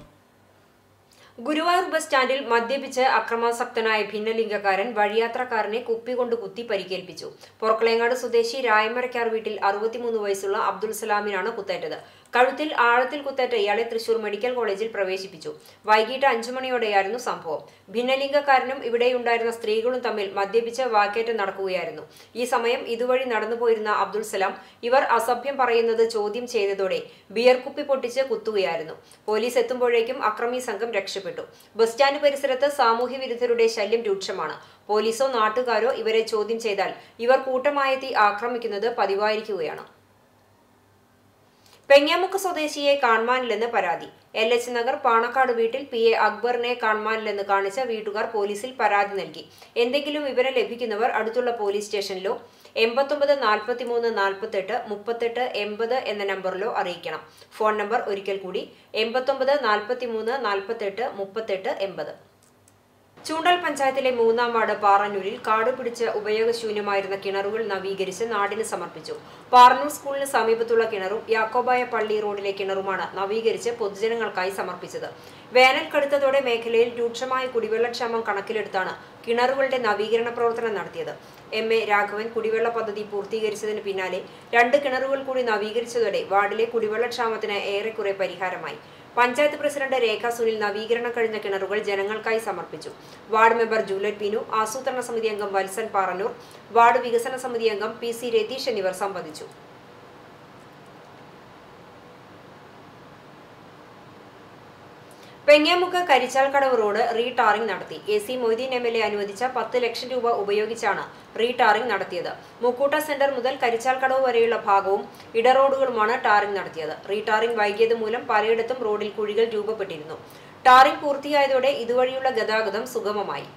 Guruvayur bus സ്റ്റാൻഡിൽ മദ്യപിച്ച് അക്രമാസക്തനായ ഭിന്നലിംഗക്കാരൻ വഴിയാത്രക്കാരനെ കുപ്പികൊണ്ട് കുത്തി പരിക്കേൽപ്പിച്ചു പൊറക്കളേങ്ങാട് സ്വദേശി രായമരക്കാർ വീട്ടിൽ അറുപത്തിമൂന്ന് വയസ്സുള്ള അബ്ദുൾ സലാമിനാണ് കുത്തേറ്റത് കഴുത്തിൽ ആഴത്തിൽ കുത്തേറ്റ ഇയാളെ തൃശൂർ മെഡിക്കൽ കോളേജിൽ പ്രവേശിപ്പിച്ചു വൈകിട്ട് അഞ്ചു മണിയോടെയായിരുന്നു സംഭവം ഭിന്നലിംഗക്കാരനും ഇവിടെയുണ്ടായിരുന്ന സ്ത്രീകളും തമ്മിൽ മദ്യപിച്ച് വാക്കേറ്റം നടക്കുകയായിരുന്നു ഈ സമയം ഇതുവഴി നടന്നുപോയിരുന്ന അബ്ദുൾ സലാം ഇവർ അസഭ്യം പറയുന്നത് ചോദ്യം ചെയ്തതോടെ ബിയർ കുപ്പി പൊട്ടിച്ച് കുത്തുകയായിരുന്നു പോലീസ് എത്തുമ്പോഴേക്കും അക്രമി സംഘം രക്ഷപ്പെട്ടു ബസ് സ്റ്റാൻഡ് പരിസരത്ത് സാമൂഹ്യ വിരുദ്ധരുടെ ശല്യം രൂക്ഷമാണ് പോലീസോ നാട്ടുകാരോ ഇവരെ ചോദ്യം ചെയ്താൽ ഇവർ കൂട്ടമായെത്തി ആക്രമിക്കുന്നത് പതിവായിരിക്കുകയാണ് പെങ്ങാമുക്ക് സ്വദേശിയെ കാണാനില്ലെന്ന് പരാതി എൽ എച്ച് നഗർ പാണക്കാട് വീട്ടിൽ പി എ അക്ബറിനെ കാണാനില്ലെന്ന് കാണിച്ച വീട്ടുകാർ പോലീസിൽ പരാതി നൽകി എന്തെങ്കിലും വിവരം ലഭിക്കുന്നവർ അടുത്തുള്ള പോലീസ് സ്റ്റേഷനിലോ എൺപത്തൊമ്പത് നാൽപ്പത്തിമൂന്ന് നാൽപ്പത്തെട്ട് മുപ്പത്തെട്ട് എൺപത് എന്ന നമ്പറിലോ അറിയിക്കണം ഫോൺ നമ്പർ ഒരിക്കൽ കൂടി എൺപത്തൊമ്പത് നാൽപ്പത്തിമൂന്ന് നാൽപ്പത്തെട്ട് മുപ്പത്തെട്ട് എൺപത് ചൂണ്ടൽ പഞ്ചായത്തിലെ മൂന്നാം വാർഡ് പാറന്നൂരിൽ കാട് പിടിച്ച് ഉപയോഗശൂന്യമായിരുന്ന കിണറുകൾ നവീകരിച്ച് നാടിന് സമർപ്പിച്ചു പാറന്നൂർ സ്കൂളിന് സമീപത്തുള്ള കിണറും യാക്കോബായ പള്ളി റോഡിലെ കിണറുമാണ് നവീകരിച്ച് പൊതുജനങ്ങൾക്കായി സമർപ്പിച്ചത് വേനൽ കടുത്തതോടെ മേഖലയിൽ രൂക്ഷമായ കുടിവെള്ളക്ഷാമം കണക്കിലെടുത്താണ് കിണറുകളുടെ നവീകരണ പ്രവർത്തനം നടത്തിയത് എം എ രാഘവൻ കുടിവെള്ള പദ്ധതി പൂർത്തീകരിച്ചതിന് പിന്നാലെ രണ്ട് കിണറുകൾ കൂടി നവീകരിച്ചതോടെ വാർഡിലെ കുടിവെള്ളക്ഷാമത്തിന് ഏറെക്കുറെ പരിഹാരമായി പഞ്ചായത്ത് പ്രസിഡന്റ് രേഖ സുനിൽ നവീകരണം കഴിഞ്ഞ കിണറുകൾ ജനങ്ങൾക്കായി സമർപ്പിച്ചു വാർഡ് മെമ്പർ ജൂലറ്റ് പീനു ആസൂത്രണ സമിതി അംഗം വത്സൻ പാറന്നൂർ വാർഡ് വികസന സമിതി അംഗം പി സി രതീഷ് എന്നിവർ സംബന്ധിച്ചു പെങ്ങേമുക്ക് കരിച്ചാൽക്കടവ് റോഡ് റീടാറിംഗ് നടത്തി A C Moideen M L A അനുവദിച്ച പത്ത് ലക്ഷം രൂപ ഉപയോഗിച്ചാണ് റീടാറിംഗ് നടത്തിയത് മുക്കൂട്ട സെന്റർ മുതൽ കരിച്ചാൽക്കടവ് വരെയുള്ള ഭാഗവും ഇടറോഡുകളുമാണ് ടാറിംഗ് നടത്തിയത് റീടാറിംഗ് വൈകിയത് മൂലം പലയിടത്തും റോഡിൽ കുഴികൾ രൂപപ്പെട്ടിരുന്നു ടാറിംഗ് പൂർത്തിയായതോടെ ഇതുവഴിയുള്ള ഗതാഗതം സുഗമമായി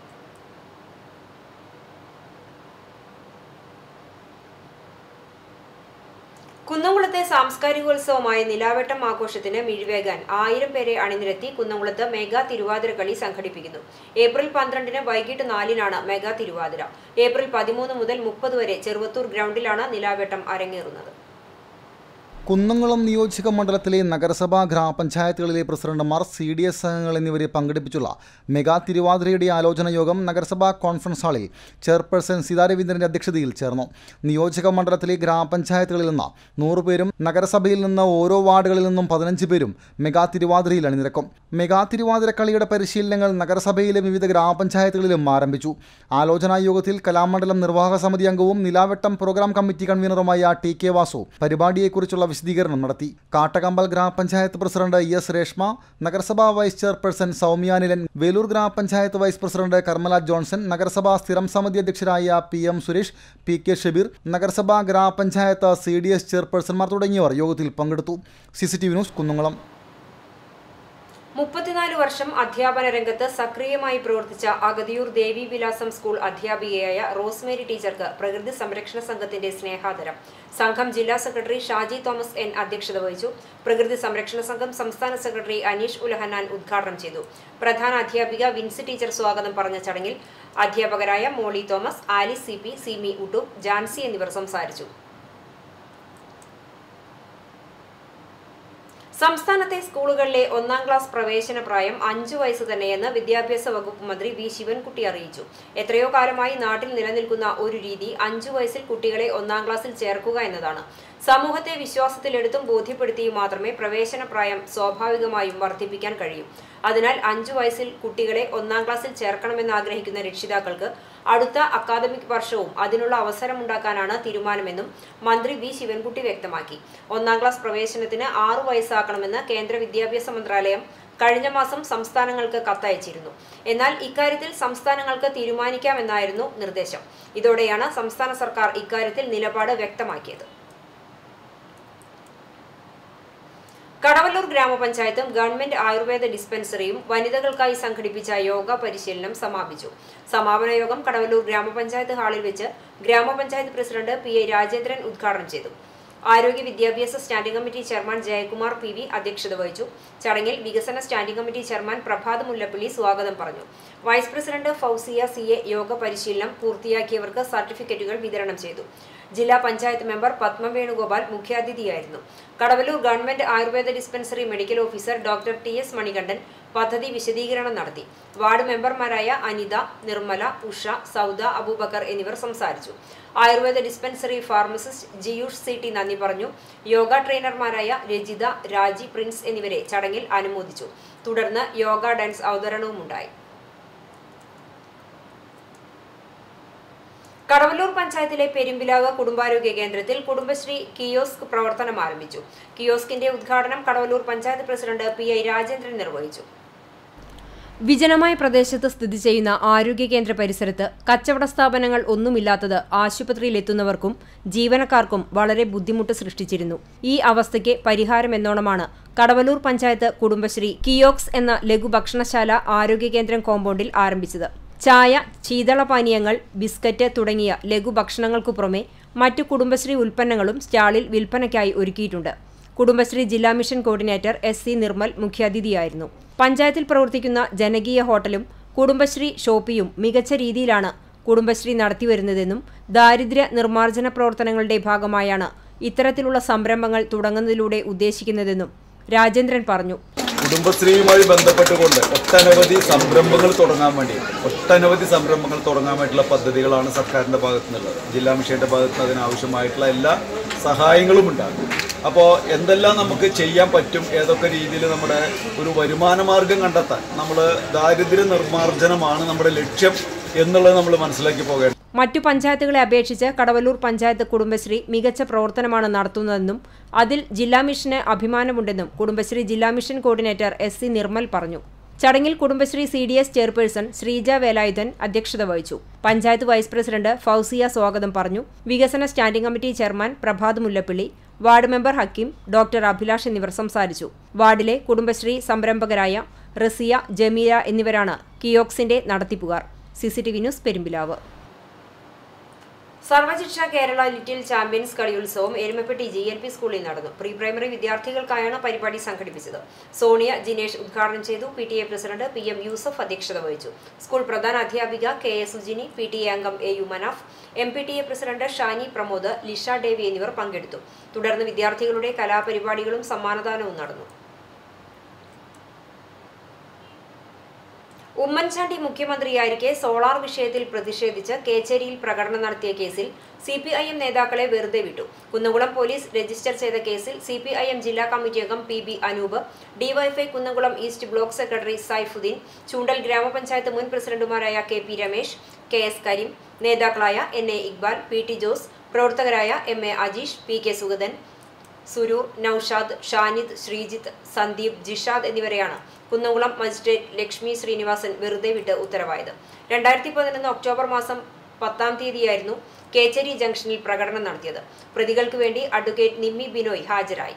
കുന്നംകുളത്തെ സാംസ്കാരികോത്സവമായ നിലാവട്ടം ആഘോഷത്തിന് മിഴിവേകാൻ ആയിരം പേരെ അണിനിരത്തി കുന്നംകുളത്ത് മെഗാ തിരുവാതിര കളി സംഘടിപ്പിക്കുന്നു ഏപ്രിൽ പന്ത്രണ്ടിന് വൈകിട്ട് നാലിനാണ് മെഗാ തിരുവാതിര ഏപ്രിൽ പതിമൂന്ന് മുതൽ മുപ്പത് വരെ ചെറുവത്തൂർ ഗ്രൗണ്ടിലാണ് നിലാവട്ടം അരങ്ങേറുന്നത് കുന്നംകുളം നിയോജക മണ്ഡലത്തിലെ നഗരസഭാ ഗ്രാമപഞ്ചായത്തുകളിലെ പ്രസിഡന്റുമാർ സി ഡി എസ് അംഗങ്ങൾ എന്നിവരെ പങ്കെടുപ്പിച്ചുള്ള മെഗാ തിരുവാതിരയുടെ ആലോചന യോഗം നഗരസഭാ കോൺഫറൻസ് ഹാളിൽ ചെയർപേഴ്സൺ സീതാ രവീന്ദ്രന്റെ അധ്യക്ഷതയിൽ ചേർന്നു നിയോജക മണ്ഡലത്തിലെ ഗ്രാമപഞ്ചായത്തുകളിൽ നിന്ന് നൂറ് പേരും നഗരസഭയിൽ നിന്ന് ഓരോ വാർഡുകളിൽ നിന്നും പതിനഞ്ച് പേരും മെഗാ തിരുവാതിരയിൽ അണിനിരക്കും മെഗാ തിരുവാതിര കളിയുടെ പരിശീലനങ്ങൾ നഗരസഭയിലെ വിവിധ ഗ്രാമപഞ്ചായത്തുകളിലും ആരംഭിച്ചു ആലോചനാ യോഗത്തിൽ കലാമണ്ഡലം നിർവാഹക സമിതി അംഗവും നിലാവട്ടം പ്രോഗ്രാം കമ്മിറ്റി കൺവീനറുമായ ടി കെ വാസു പരിപാടിയെക്കുറിച്ചുള്ള വിശദീകരണം നടത്തി കാട്ടകമ്പൽ ഗ്രാമപഞ്ചായത്ത് പ്രസിഡന്റ് ഇ എസ് രേഷ്മ നഗരസഭാ വൈസ് ചെയർപേഴ്സൺ സൗമ്യാനിലൻ വേലൂർ ഗ്രാമപഞ്ചായത്ത് വൈസ് പ്രസിഡന്റ് കർമ്മല ജോൺസൺ നഗരസഭാ സ്ഥിരം സമിതി അധ്യക്ഷരായ P M Suresh P K Shabeer നഗരസഭാ ഗ്രാമപഞ്ചായത്ത് സി ഡി എസ് ചെയർപേഴ്സൺമാർ തുടങ്ങിയവർ യോഗത്തിൽ പങ്കെടുത്തു C C T V news Kunnamkulam മുപ്പത്തിനാല് വർഷം അധ്യാപന രംഗത്ത് സക്രിയമായി പ്രവർത്തിച്ച അഗതിയൂർ ദേവി വിലാസം സ്കൂൾ അധ്യാപികയായ റോസ്മേരി ടീച്ചർക്ക് പ്രകൃതി സംരക്ഷണ സംഘത്തിന്റെ സ്നേഹാദരം സംഘം ജില്ലാ സെക്രട്ടറി ഷാജി തോമസ് എൻ അധ്യക്ഷത വഹിച്ചു പ്രകൃതി സംരക്ഷണ സംഘം സംസ്ഥാന സെക്രട്ടറി അനീഷ് ഉലഹന്നാൻ ഉദ്ഘാടനം ചെയ്തു പ്രധാന അധ്യാപിക വിൻസി ടീച്ചർ സ്വാഗതം പറഞ്ഞ ചടങ്ങിൽ അധ്യാപകരായ Molly Thomas Alice C P Simi ഉട്ടു ജാൻസി എന്നിവർ സംസാരിച്ചു സംസ്ഥാനത്തെ സ്കൂളുകളിലെ ഒന്നാം ക്ലാസ് പ്രവേശന പ്രായം അഞ്ചു വയസ്സ് തന്നെയെന്ന് വിദ്യാഭ്യാസ വകുപ്പ് മന്ത്രി വി ശിവൻകുട്ടി അറിയിച്ചു എത്രയോ കാലമായി നാട്ടിൽ നിലനിൽക്കുന്ന ഒരു രീതി അഞ്ചു വയസ്സിൽ കുട്ടികളെ ഒന്നാം ക്ലാസ്സിൽ ചേർക്കുക എന്നതാണ് സമൂഹത്തെ വിശ്വാസത്തിലെടുത്തും ബോധ്യപ്പെടുത്തിയും മാത്രമേ പ്രവേശന പ്രായം സ്വാഭാവികമായും വർദ്ധിപ്പിക്കാൻ കഴിയൂ അതിനാൽ അഞ്ചു വയസ്സിൽ കുട്ടികളെ ഒന്നാം ക്ലാസ്സിൽ ചേർക്കണമെന്ന് ആഗ്രഹിക്കുന്ന രക്ഷിതാക്കൾക്ക് അടുത്ത അക്കാദമിക് വർഷവും അതിനുള്ള അവസരമുണ്ടാക്കാനാണ് തീരുമാനമെന്നും മന്ത്രി വി ശിവൻകുട്ടി വ്യക്തമാക്കി ഒന്നാം ക്ലാസ് പ്രവേശനത്തിന് ആറു വയസ്സാക്കണമെന്ന് കേന്ദ്ര വിദ്യാഭ്യാസ മന്ത്രാലയം കഴിഞ്ഞ മാസം സംസ്ഥാനങ്ങൾക്ക് കത്തയച്ചിരുന്നു എന്നാൽ ഇക്കാര്യത്തിൽ സംസ്ഥാനങ്ങൾക്ക് തീരുമാനിക്കാമെന്നായിരുന്നു നിർദ്ദേശം ഇതോടെയാണ് സംസ്ഥാന സർക്കാർ ഇക്കാര്യത്തിൽ നിലപാട് വ്യക്തമാക്കിയത് കടവല്ലൂർ ഗ്രാമപഞ്ചായത്തും ഗവൺമെന്റ് ആയുർവേദ ഡിസ്പെൻസറിയും വനിതകൾക്കായി സംഘടിപ്പിച്ച യോഗ പരിശീലനം സമാപിച്ചു സമാപന യോഗം കടവല്ലൂർ ഗ്രാമപഞ്ചായത്ത് ഹാളിൽ വെച്ച് ഗ്രാമപഞ്ചായത്ത് പ്രസിഡന്റ് പി ഐ രാജേന്ദ്രൻ ഉദ്ഘാടനം ചെയ്തു ആരോഗ്യ വിദ്യാഭ്യാസ standing committee chairman Jayakumar P V അധ്യക്ഷത വഹിച്ചു ചടങ്ങിൽ വികസന standing committee chairman Prabhat Mullappally സ്വാഗതം പറഞ്ഞു vice president Fousiya C A yoga പരിശീലനം പൂർത്തിയാക്കിയവർക്ക് സർട്ടിഫിക്കറ്റുകൾ വിതരണം ചെയ്തു ജില്ലാ പഞ്ചായത്ത് മെമ്പർ പത്മ വേണുഗോപാൽ മുഖ്യാതിഥിയായിരുന്നു Kadavallur government Ayurveda dispensary medical officer doctor T S Manikandan പദ്ധതി വിശദീകരണം നടത്തി വാർഡ് മെമ്പർമാരായ അനിത നിർമ്മല ഉഷ സൗദ അബൂബക്കർ എന്നിവർ സംസാരിച്ചു Ayurveda dispensary pharmacist Jiyush C T നന്ദി പറഞ്ഞു യോഗ ട്രെയിനർമാരായ രജിത രാജി പ്രിൻസ് എന്നിവരെ ചടങ്ങിൽ അനുമോദിച്ചു തുടർന്ന് യോഗ ഡാൻസ് അവതരണവും ഉണ്ടായി കടവല്ലൂർ പഞ്ചായത്തിലെ പെരുമ്പിലാവ് കുടുംബാരോഗ്യ കേന്ദ്രത്തിൽ കുടുംബശ്രീ കിയോസ്ക് പ്രവർത്തനം ആരംഭിച്ചു കിയോസ്കിന്റെ ഉദ്ഘാടനം Kadavallur panchayat president P I Rajendran നിർവഹിച്ചു വിജനമായ പ്രദേശത്ത് സ്ഥിതി ചെയ്യുന്ന ആരോഗ്യ കേന്ദ്ര പരിസരത്ത് കച്ചവട സ്ഥാപനങ്ങൾ ഒന്നുമില്ലാത്തത് ആശുപത്രിയിലെത്തുന്നവർക്കും ജീവനക്കാർക്കും വളരെ ബുദ്ധിമുട്ട് സൃഷ്ടിച്ചിരുന്നു ഈ അവസ്ഥയ്ക്ക് പരിഹാരമെന്നോണമാണ് കടവല്ലൂർ പഞ്ചായത്ത് കുടുംബശ്രീ കിയോക്സ് എന്ന ലഘുഭക്ഷണശാല ആരോഗ്യ കേന്ദ്രം കോമ്പൗണ്ടിൽ ആരംഭിച്ചത് ചായ ശീതളപാനീയങ്ങൾ ബിസ്ക്കറ്റ് തുടങ്ങിയ ലഘുഭക്ഷണങ്ങൾക്കു പുറമെ മറ്റു കുടുംബശ്രീ ഉൽപ്പന്നങ്ങളും സ്റ്റാളിൽ വിൽപ്പനയ്ക്കായി ഒരുക്കിയിട്ടുണ്ട് കുടുംബശ്രീ ജില്ലാ mission coordinator S C Nirmal മുഖ്യാതിഥിയായിരുന്നു പഞ്ചായത്തിൽ പ്രവർത്തിക്കുന്ന ജനകീയ ഹോട്ടലും കുടുംബശ്രീ ഷോപ്പിയും മികച്ച രീതിയിലാണ് കുടുംബശ്രീ നടത്തിവരുന്നതെന്നും ദാരിദ്ര്യ നിർമ്മാർജ്ജന പ്രവർത്തനങ്ങളുടെ ഭാഗമായാണ് ഇത്തരത്തിലുള്ള സംരംഭങ്ങൾ തുടങ്ങുന്നതിലൂടെ ഉദ്ദേശിക്കുന്നതെന്നും രാജേന്ദ്രൻ പറഞ്ഞു കുടുംബശ്രീയുമായി ബന്ധപ്പെട്ടുകൊണ്ട് ഒട്ടനവധി സംരംഭങ്ങൾ തുടങ്ങാൻ വേണ്ടി ഒട്ടനവധി സംരംഭങ്ങൾ തുടങ്ങാൻ വേണ്ടിയിട്ടുള്ള പദ്ധതികളാണ് സർക്കാരിൻ്റെ ഭാഗത്തു നിന്നുള്ളത് ജില്ലാ മിഷന്റെ ഭാഗത്ത് നിന്ന് അതിനാവശ്യമായിട്ടുള്ള എല്ലാ സഹായങ്ങളും ഉണ്ടാകും അപ്പോൾ എന്തെല്ലാം നമുക്ക് ചെയ്യാൻ പറ്റും ഏതൊക്കെ രീതിയിൽ നമ്മുടെ ഒരു വരുമാന മാർഗം കണ്ടെത്താൻ നമ്മൾ ദാരിദ്ര്യ നിർമ്മാർജ്ജനമാണ് നമ്മുടെ ലക്ഷ്യം എന്നുള്ളത് നമ്മൾ മനസ്സിലാക്കി പോകേണ്ടത് മറ്റു പഞ്ചായത്തുകളെ അപേക്ഷിച്ച് കടവല്ലൂർ പഞ്ചായത്ത് കുടുംബശ്രീ മികച്ച പ്രവർത്തനമാണ് നടത്തുന്നതെന്നും അതിൽ ജില്ലാ മിഷന് അഭിമാനമുണ്ടെന്നും കുടുംബശ്രീ ജില്ലാ mission coordinator S C Nirmal പറഞ്ഞു ചടങ്ങിൽ Kudumbashree C D S chairperson Sreeja Velayudhan അധ്യക്ഷത വഹിച്ചു പഞ്ചായത്ത് വൈസ് പ്രസിഡന്റ് ഫൗസിയ സ്വാഗതം പറഞ്ഞു വികസന standing committee chairman Prabhat Mullappally ward member Hakeem doctor Abhilash എന്നിവർ സംസാരിച്ചു വാർഡിലെ കുടുംബശ്രീ സംരംഭകരായ റസിയ ജമീല എന്നിവരാണ് കിയോക്സിന്റെ നടത്തിപ്പുകാർ CCTV news Perumpilavu Sarvashiksha Kerala little champions കളിയുത്സവം എരുമപ്പെട്ടി ജി എൽ പി സ്കൂളിൽ നടന്നു പ്രീ പ്രൈമറി വിദ്യാർത്ഥികൾക്കായാണ് പരിപാടി സംഘടിപ്പിച്ചത് സോണിയ ജിനേഷ് ഉദ്ഘാടനം ചെയ്തു P T A president P M Yusuf അധ്യക്ഷത വഹിച്ചു സ്കൂൾ പ്രധാന അധ്യാപിക K S Sujini P T A അംഗം A U Manaf M P T A president Shani Pramod Lisha Davy എന്നിവർ പങ്കെടുത്തു തുടർന്ന് വിദ്യാർത്ഥികളുടെ കലാപരിപാടികളും സമ്മാനദാനവും നടന്നു ഉമ്മൻചാണ്ടി മുഖ്യമന്ത്രിയായിരിക്കെ സോളാർ വിഷയത്തിൽ പ്രതിഷേധിച്ച് കേച്ചേരിയിൽ പ്രകടനം നടത്തിയ കേസിൽ സി പി ഐ എം നേതാക്കളെ വെറുതെ വിട്ടു കുന്നംകുളം പോലീസ് രജിസ്റ്റർ ചെയ്ത കേസിൽ സി പി ഐ എം ജില്ലാ കമ്മിറ്റി അംഗം P B Anoop DYFI Kunnamkulam east block secretary Saifudheen Choondal ഗ്രാമപഞ്ചായത്ത് മുൻ പ്രസിഡന്റുമാരായ K P Ramesh K S Kareem നേതാക്കളായ N A Iqbal P T Jose പ്രവർത്തകരായ M A Ajeesh P K Sugathan Suroor Noushad Shanid Sreejith Sandeep Jishad എന്നിവരെയാണ് കുന്നംകുളം മജിസ്ട്രേറ്റ് ലക്ഷ്മി ശ്രീനിവാസൻ വെറുതെ വിട്ട് ഉത്തരവായത് രണ്ടായിരത്തി പതിനൊന്ന് ഒക്ടോബർ മാസം പത്താം തീയതിയായിരുന്നു കേച്ചേരി ജംഗ്ഷനിൽ പ്രകടനം നടത്തിയത് പ്രതികൾക്ക് വേണ്ടി അഡ്വക്കേറ്റ് നിമ്മി ബിനോയ് ഹാജരായി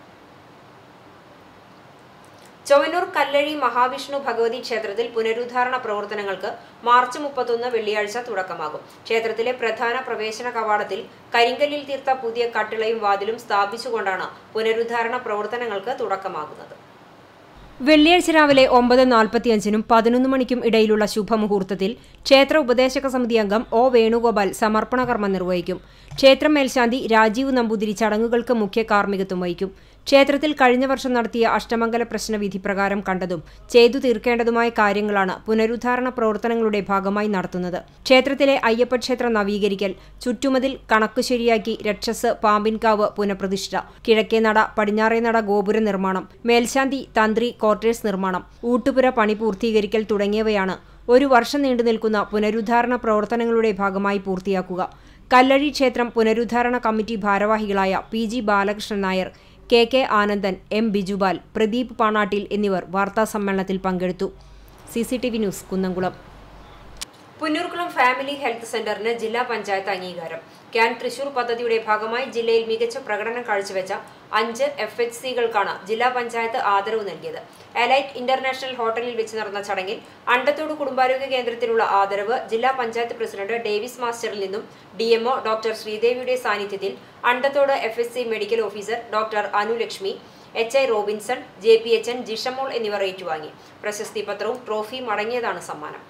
ചൊവ്വന്നൂർ കല്ലഴി മഹാവിഷ്ണു ഭഗവതി ക്ഷേത്രത്തിൽ പുനരുദ്ധാരണ പ്രവർത്തനങ്ങൾക്ക് മാർച്ച് മുപ്പത്തൊന്ന് വെള്ളിയാഴ്ച തുടക്കമാകും ക്ഷേത്രത്തിലെ പ്രധാന പ്രവേശന കവാടത്തിൽ കരിങ്കല്ലിൽ തീർത്ത പുതിയ കട്ടിളയും വാതിലും സ്ഥാപിച്ചുകൊണ്ടാണ് പുനരുദ്ധാരണ പ്രവർത്തനങ്ങൾക്ക് തുടക്കമാകുന്നത് വെള്ളിയാഴ്ച രാവിലെ ഒമ്പത് നാൽപ്പത്തിയഞ്ചിനും പതിനൊന്ന് മണിക്കും ഇടയിലുള്ള ശുഭമുഹൂർത്തത്തിൽ ക്ഷേത്ര ഉപദേശക സമിതി അംഗം ഒ വേണുഗോപാൽ സമർപ്പണ കർമ്മം നിർവഹിക്കും ക്ഷേത്രം മേൽശാന്തി രാജീവ് നമ്പൂതിരി ചടങ്ങുകൾക്ക് മുഖ്യ കാർമ്മികത്വം വഹിക്കും ക്ഷേത്രത്തിൽ കഴിഞ്ഞ വർഷം നടത്തിയ അഷ്ടമംഗല പ്രശ്നവിധി പ്രകാരം കണ്ടതും ചെയ്തു തീർക്കേണ്ടതുമായ കാര്യങ്ങളാണ് പുനരുദ്ധാരണ പ്രവർത്തനങ്ങളുടെ ഭാഗമായി നടത്തുന്നത് ക്ഷേത്രത്തിലെ അയ്യപ്പക്ഷേത്ര നവീകരിക്കൽ ചുറ്റുമതിൽ കണക്കു ശരിയാക്കി രക്ഷസ് പാമ്പിൻകാവ് പുനഃപ്രതിഷ്ഠ കിഴക്കേ നട പടിഞ്ഞാറേ നട ഗോപുര നിർമ്മാണം മേൽശാന്തി തന്ത്രി ക്വാർട്ടേഴ്സ് നിർമ്മാണം ഊട്ടുപുര പണി പൂർത്തീകരിക്കൽ തുടങ്ങിയവയാണ് ഒരു വർഷം നീണ്ടു നിൽക്കുന്ന പുനരുദ്ധാരണ പ്രവർത്തനങ്ങളുടെ ഭാഗമായി പൂർത്തിയാക്കുക കല്ലഴി ക്ഷേത്രം പുനരുദ്ധാരണ കമ്മിറ്റി ഭാരവാഹികളായ P G Balakrishnan Nair K K Anandan M Bijupal Pradeep Panattil എന്നിവർ വാർത്താസമ്മേളനത്തിൽ പങ്കെടുത്തു C C T V news Kunnamkulam Punnurkulam family health സെന്ററിന് ജില്ലാ പഞ്ചായത്ത് അംഗീകാരം ക്യാൻ തൃശൂർ പദ്ധതിയുടെ ഭാഗമായി ജില്ലയിൽ മികച്ച പ്രകടനം കാഴ്ചവെച്ച അഞ്ച് എഫ് എച്ച് സികൾക്കാണ് ജില്ലാ പഞ്ചായത്ത് ആദരവ് നൽകിയത് എലൈറ്റ് ഇന്റർനാഷണൽ ഹോട്ടലിൽ വെച്ച് നടന്ന ചടങ്ങിൽ അണ്ടത്തോട് കുടുംബാരോഗ്യ കേന്ദ്രത്തിനുള്ള ആദരവ് ജില്ലാ പഞ്ചായത്ത് പ്രസിഡന്റ് ഡേവിസ് മാസ്റ്ററിൽ നിന്നും ഡിഎംഒ ഡോക്ടർ ശ്രീദേവിയുടെ സാന്നിധ്യത്തിൽ Andathode F S C medical officer doctor Anulakshmi H I Robinson J P H N Jishamol എന്നിവർ ഏറ്റുവാങ്ങി പ്രശസ്തി പത്രവും ട്രോഫിയും അടങ്ങിയതാണ് സമ്മാനം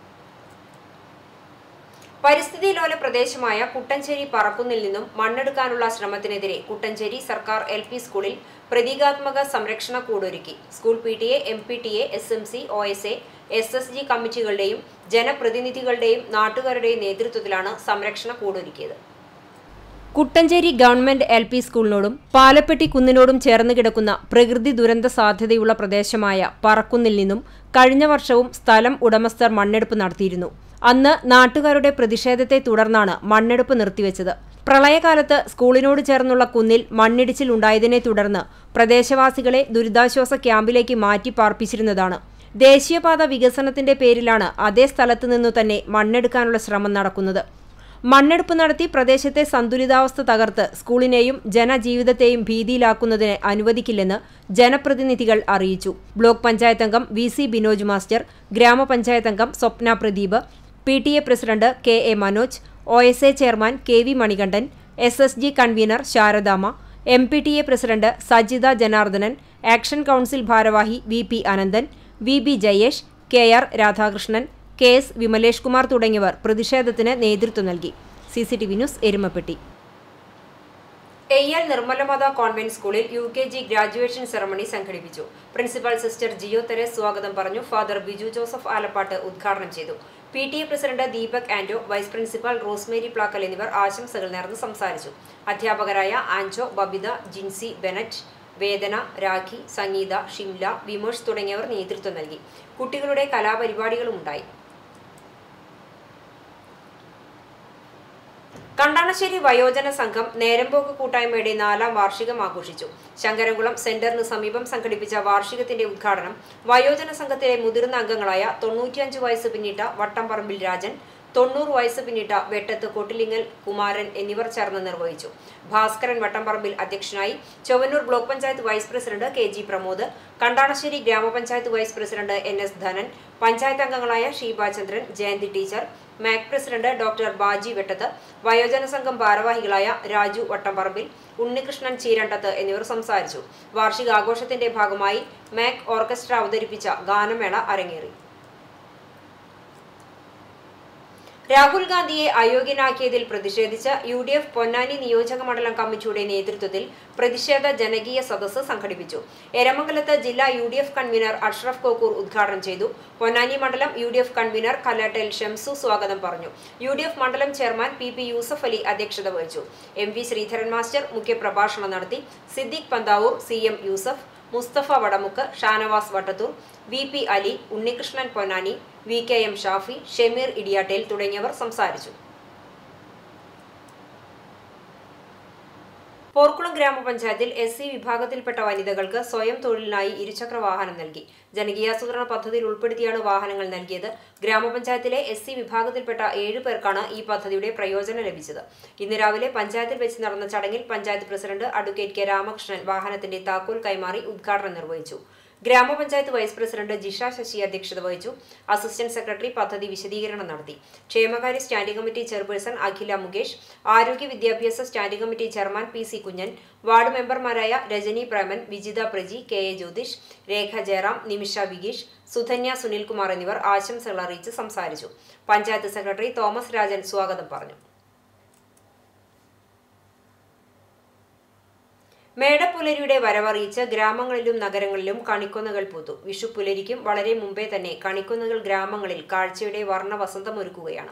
പരിസ്ഥിതി ലോല പ്രദേശമായ കുട്ടഞ്ചേരി പറക്കുന്നിൽ നിന്നും മണ്ണെടുക്കാനുള്ള ശ്രമത്തിനെതിരെ കുട്ടഞ്ചേരി സർക്കാർ എൽ പി സ്കൂളിൽ പ്രതീകാത്മക സംരക്ഷണ കൂടൊരുക്കി school P T A M P T A S M C O S A S S G കമ്മിറ്റികളുടെയും ജനപ്രതിനിധികളുടെയും നാട്ടുകാരുടെയും നേതൃത്വത്തിലാണ് സംരക്ഷണ കൂടൊരുക്കിയത് കുട്ടഞ്ചേരി ഗവൺമെന്റ് എൽ പി സ്കൂളിനോടും പാലപ്പെട്ടി കുന്നിനോടും ചേർന്ന് കിടക്കുന്ന പ്രകൃതി ദുരന്ത സാധ്യതയുള്ള പ്രദേശമായ പറക്കുന്നിൽ നിന്നും കഴിഞ്ഞ വർഷവും സ്ഥലം ഉടമസ്ഥർ മണ്ണെടുപ്പ് നടത്തിയിരുന്നു അന്ന് നാട്ടുകാരുടെ പ്രതിഷേധത്തെ തുടർന്നാണ് മണ്ണെടുപ്പ് നിർത്തിവെച്ചത് പ്രളയകാലത്ത് സ്കൂളിനോട് ചേർന്നുള്ള കുന്നിൽ മണ്ണിടിച്ചിൽ ഉണ്ടായതിനെ തുടർന്ന് പ്രദേശവാസികളെ ദുരിതാശ്വാസ ക്യാമ്പിലേക്ക് മാറ്റി പാർപ്പിച്ചിരുന്നതാണ് ദേശീയപാത വികസനത്തിന്റെ പേരിലാണ് അതേ സ്ഥലത്തു നിന്നു തന്നെ മണ്ണെടുക്കാനുള്ള ശ്രമം നടക്കുന്നത് മണ്ണെടുപ്പ് നടത്തി പ്രദേശത്തെ സന്തുലിതാവസ്ഥ തകർത്ത് സ്കൂളിനെയും ജനജീവിതത്തെയും ഭീതിയിലാക്കുന്നതിന് അനുവദിക്കില്ലെന്ന് ജനപ്രതിനിധികൾ അറിയിച്ചു ബ്ലോക്ക് പഞ്ചായത്ത് അംഗം വി സി ബിനോജ് മാസ്റ്റർ ഗ്രാമപഞ്ചായത്ത് അംഗം Swapna Pradeep P T A president K A Manoj O S A chairman K V Manikandan S S G convenor Saradamma M P T A president Sajitha Janardhanan action council ഭാരവാഹി V P Ananthan V B Jayesh K R Radhakrishnan K S Vimalesh Kumar തുടങ്ങിയവർ പ്രതിഷേധത്തിന് നേതൃത്വം നൽകി C C T V news Erumapetty Eyyal Nirmalamatha convent സ്കൂളിൽ U K G graduation ceremony സംഘടിപ്പിച്ചു principal sister Jio Therese സ്വാഗതം പറഞ്ഞു father Biju Joseph Alappatt ഉദ്ഘാടനം ചെയ്തു P T A president Deepak Anto vice principal Rosemary Plackal എന്നിവർ ആശംസകൾ നേർന്ന് സംസാരിച്ചു അധ്യാപകരായ ആൻജോ ബബിത ജിൻസി ബെനറ്റ് വേദന രാഖി സംഗീത ഷിംല വിമോഷ് തുടങ്ങിയവർ നേതൃത്വം നൽകി കുട്ടികളുടെ കലാപരിപാടികളും ഉണ്ടായി കണ്ടാണശ്ശേരി വയോജന സംഘം നേരമ്പോക്ക് കൂട്ടായ്മയുടെ നാലാം വാർഷികം ആഘോഷിച്ചു ശങ്കരകുളം സെന്ററിന് സമീപം സംഘടിപ്പിച്ച വാർഷികത്തിന്റെ ഉദ്ഘാടനം വയോജന സംഘത്തിലെ മുതിർന്ന അംഗങ്ങളായ തൊണ്ണൂറ്റിയഞ്ച് വയസ്സ് പിന്നിട്ട വട്ടംപറമ്പിൽ രാജൻ തൊണ്ണൂറ് വയസ്സ് പിന്നിട്ട വെട്ടത്ത് കൊട്ടിലിങ്ങൽ കുമാരൻ എന്നിവർ ചേർന്ന് നിർവഹിച്ചു ഭാസ്കരൻ വട്ടംപറമ്പിൽ അധ്യക്ഷനായി Chowwannur block panchayat vice president K G Pramod Kandanassery ഗ്രാമപഞ്ചായത്ത് vice president N S Dhanan panchayat അംഗങ്ങളായ Sheeba Chandran Jayanthi teacher Mac president doctor Baji Vettath വയോജന സംഘം ഭാരവാഹികളായ രാജു വട്ടംപറമ്പിൽ ഉണ്ണികൃഷ്ണൻ ചീരണ്ടത്ത് എന്നിവർ സംസാരിച്ചു വാർഷികാഘോഷത്തിന്റെ ഭാഗമായി മാക് ഓർക്കസ്ട്ര അവതരിപ്പിച്ച ഗാനമേള അരങ്ങേറി രാഹുൽ ഗാന്ധിയെ അയോഗ്യനാക്കിയതിൽ പ്രതിഷേധിച്ച് യു ഡി എഫ് പൊന്നാനി നിയോജക മണ്ഡലം കമ്മിറ്റിയുടെ നേതൃത്വത്തിൽ പ്രതിഷേധ ജനകീയ സദസ്സ് സംഘടിപ്പിച്ചു എരമംഗലത്ത് ജില്ലാ U D F convenor Ashraf Kokkur ഉദ്ഘാടനം ചെയ്തു പൊന്നാനി മണ്ഡലം U D F convenor Kallattal Shamsu സ്വാഗതം പറഞ്ഞു യു ഡി എഫ് മണ്ഡലം chairman P P Yusuf Ali അധ്യക്ഷത വഹിച്ചു എം വി ശ്രീധരൻ മാസ്റ്റർ മുഖ്യപ്രഭാഷണം നടത്തി Siddique Panthavoor C M Yusuf Musthafa Vadamukku Shanavas Vattathur V P Ali Unnikrishnan Ponnani V K M Shafi Shemeer Idiyattel തുടങ്ങിയവർ സംസാരിച്ചു പോർക്കുളം ഗ്രാമപഞ്ചായത്തിൽ എസ് സി വിഭാഗത്തിൽപ്പെട്ട വനിതകൾക്ക് സ്വയം തൊഴിലിനായി ഇരുചക്ര വാഹനം നൽകി ജനകീയാസൂത്രണ പദ്ധതിയിൽ ഉൾപ്പെടുത്തിയാണ് വാഹനങ്ങൾ നൽകിയത് ഗ്രാമപഞ്ചായത്തിലെ എസ് സി വിഭാഗത്തിൽപ്പെട്ട ഏഴു പേർക്കാണ് ഈ പദ്ധതിയുടെ പ്രയോജനം ലഭിച്ചത് ഇന്ന് രാവിലെ പഞ്ചായത്തിൽ വെച്ച് നടന്ന ചടങ്ങിൽ panchayat president advocate K Ramakrishnan വാഹനത്തിന്റെ താക്കോൽ കൈമാറി ഉദ്ഘാടനം നിർവഹിച്ചു ഗ്രാമപഞ്ചായത്ത് വൈസ് പ്രസിഡന്റ് ജിഷ ശശി അധ്യക്ഷത വഹിച്ചു അസിസ്റ്റന്റ് സെക്രട്ടറി പദ്ധതി വിശദീകരണം നടത്തി ക്ഷേമകാര്യ standing committee chairperson Akhila Mukesh ആരോഗ്യ വിദ്യാഭ്യാസ standing committee chairman P C Kunjan ward മെമ്പർമാരായ രജനി പ്രേമൻ വിജിത പ്രജി കെ എ ജ്യോതിഷ് രേഖ ജയറാം നിമിഷ വിഗീഷ് സുധന്യ സുനിൽകുമാർ എന്നിവർ ആശംസകൾ അറിയിച്ച് സംസാരിച്ചു പഞ്ചായത്ത് സെക്രട്ടറി തോമസ് രാജൻ സ്വാഗതം പറഞ്ഞു മേടപ്പുലരിയുടെ വരവറിയിച്ച് ഗ്രാമങ്ങളിലും നഗരങ്ങളിലും കണിക്കൊന്നകൾ പൂത്തു വിഷുപ്പുലരിക്കും വളരെ മുമ്പേ തന്നെ കണിക്കൊന്നകൾ ഗ്രാമങ്ങളിൽ കാഴ്ചയുടെ വർണ്ണ വസന്തമൊരുക്കുകയാണ്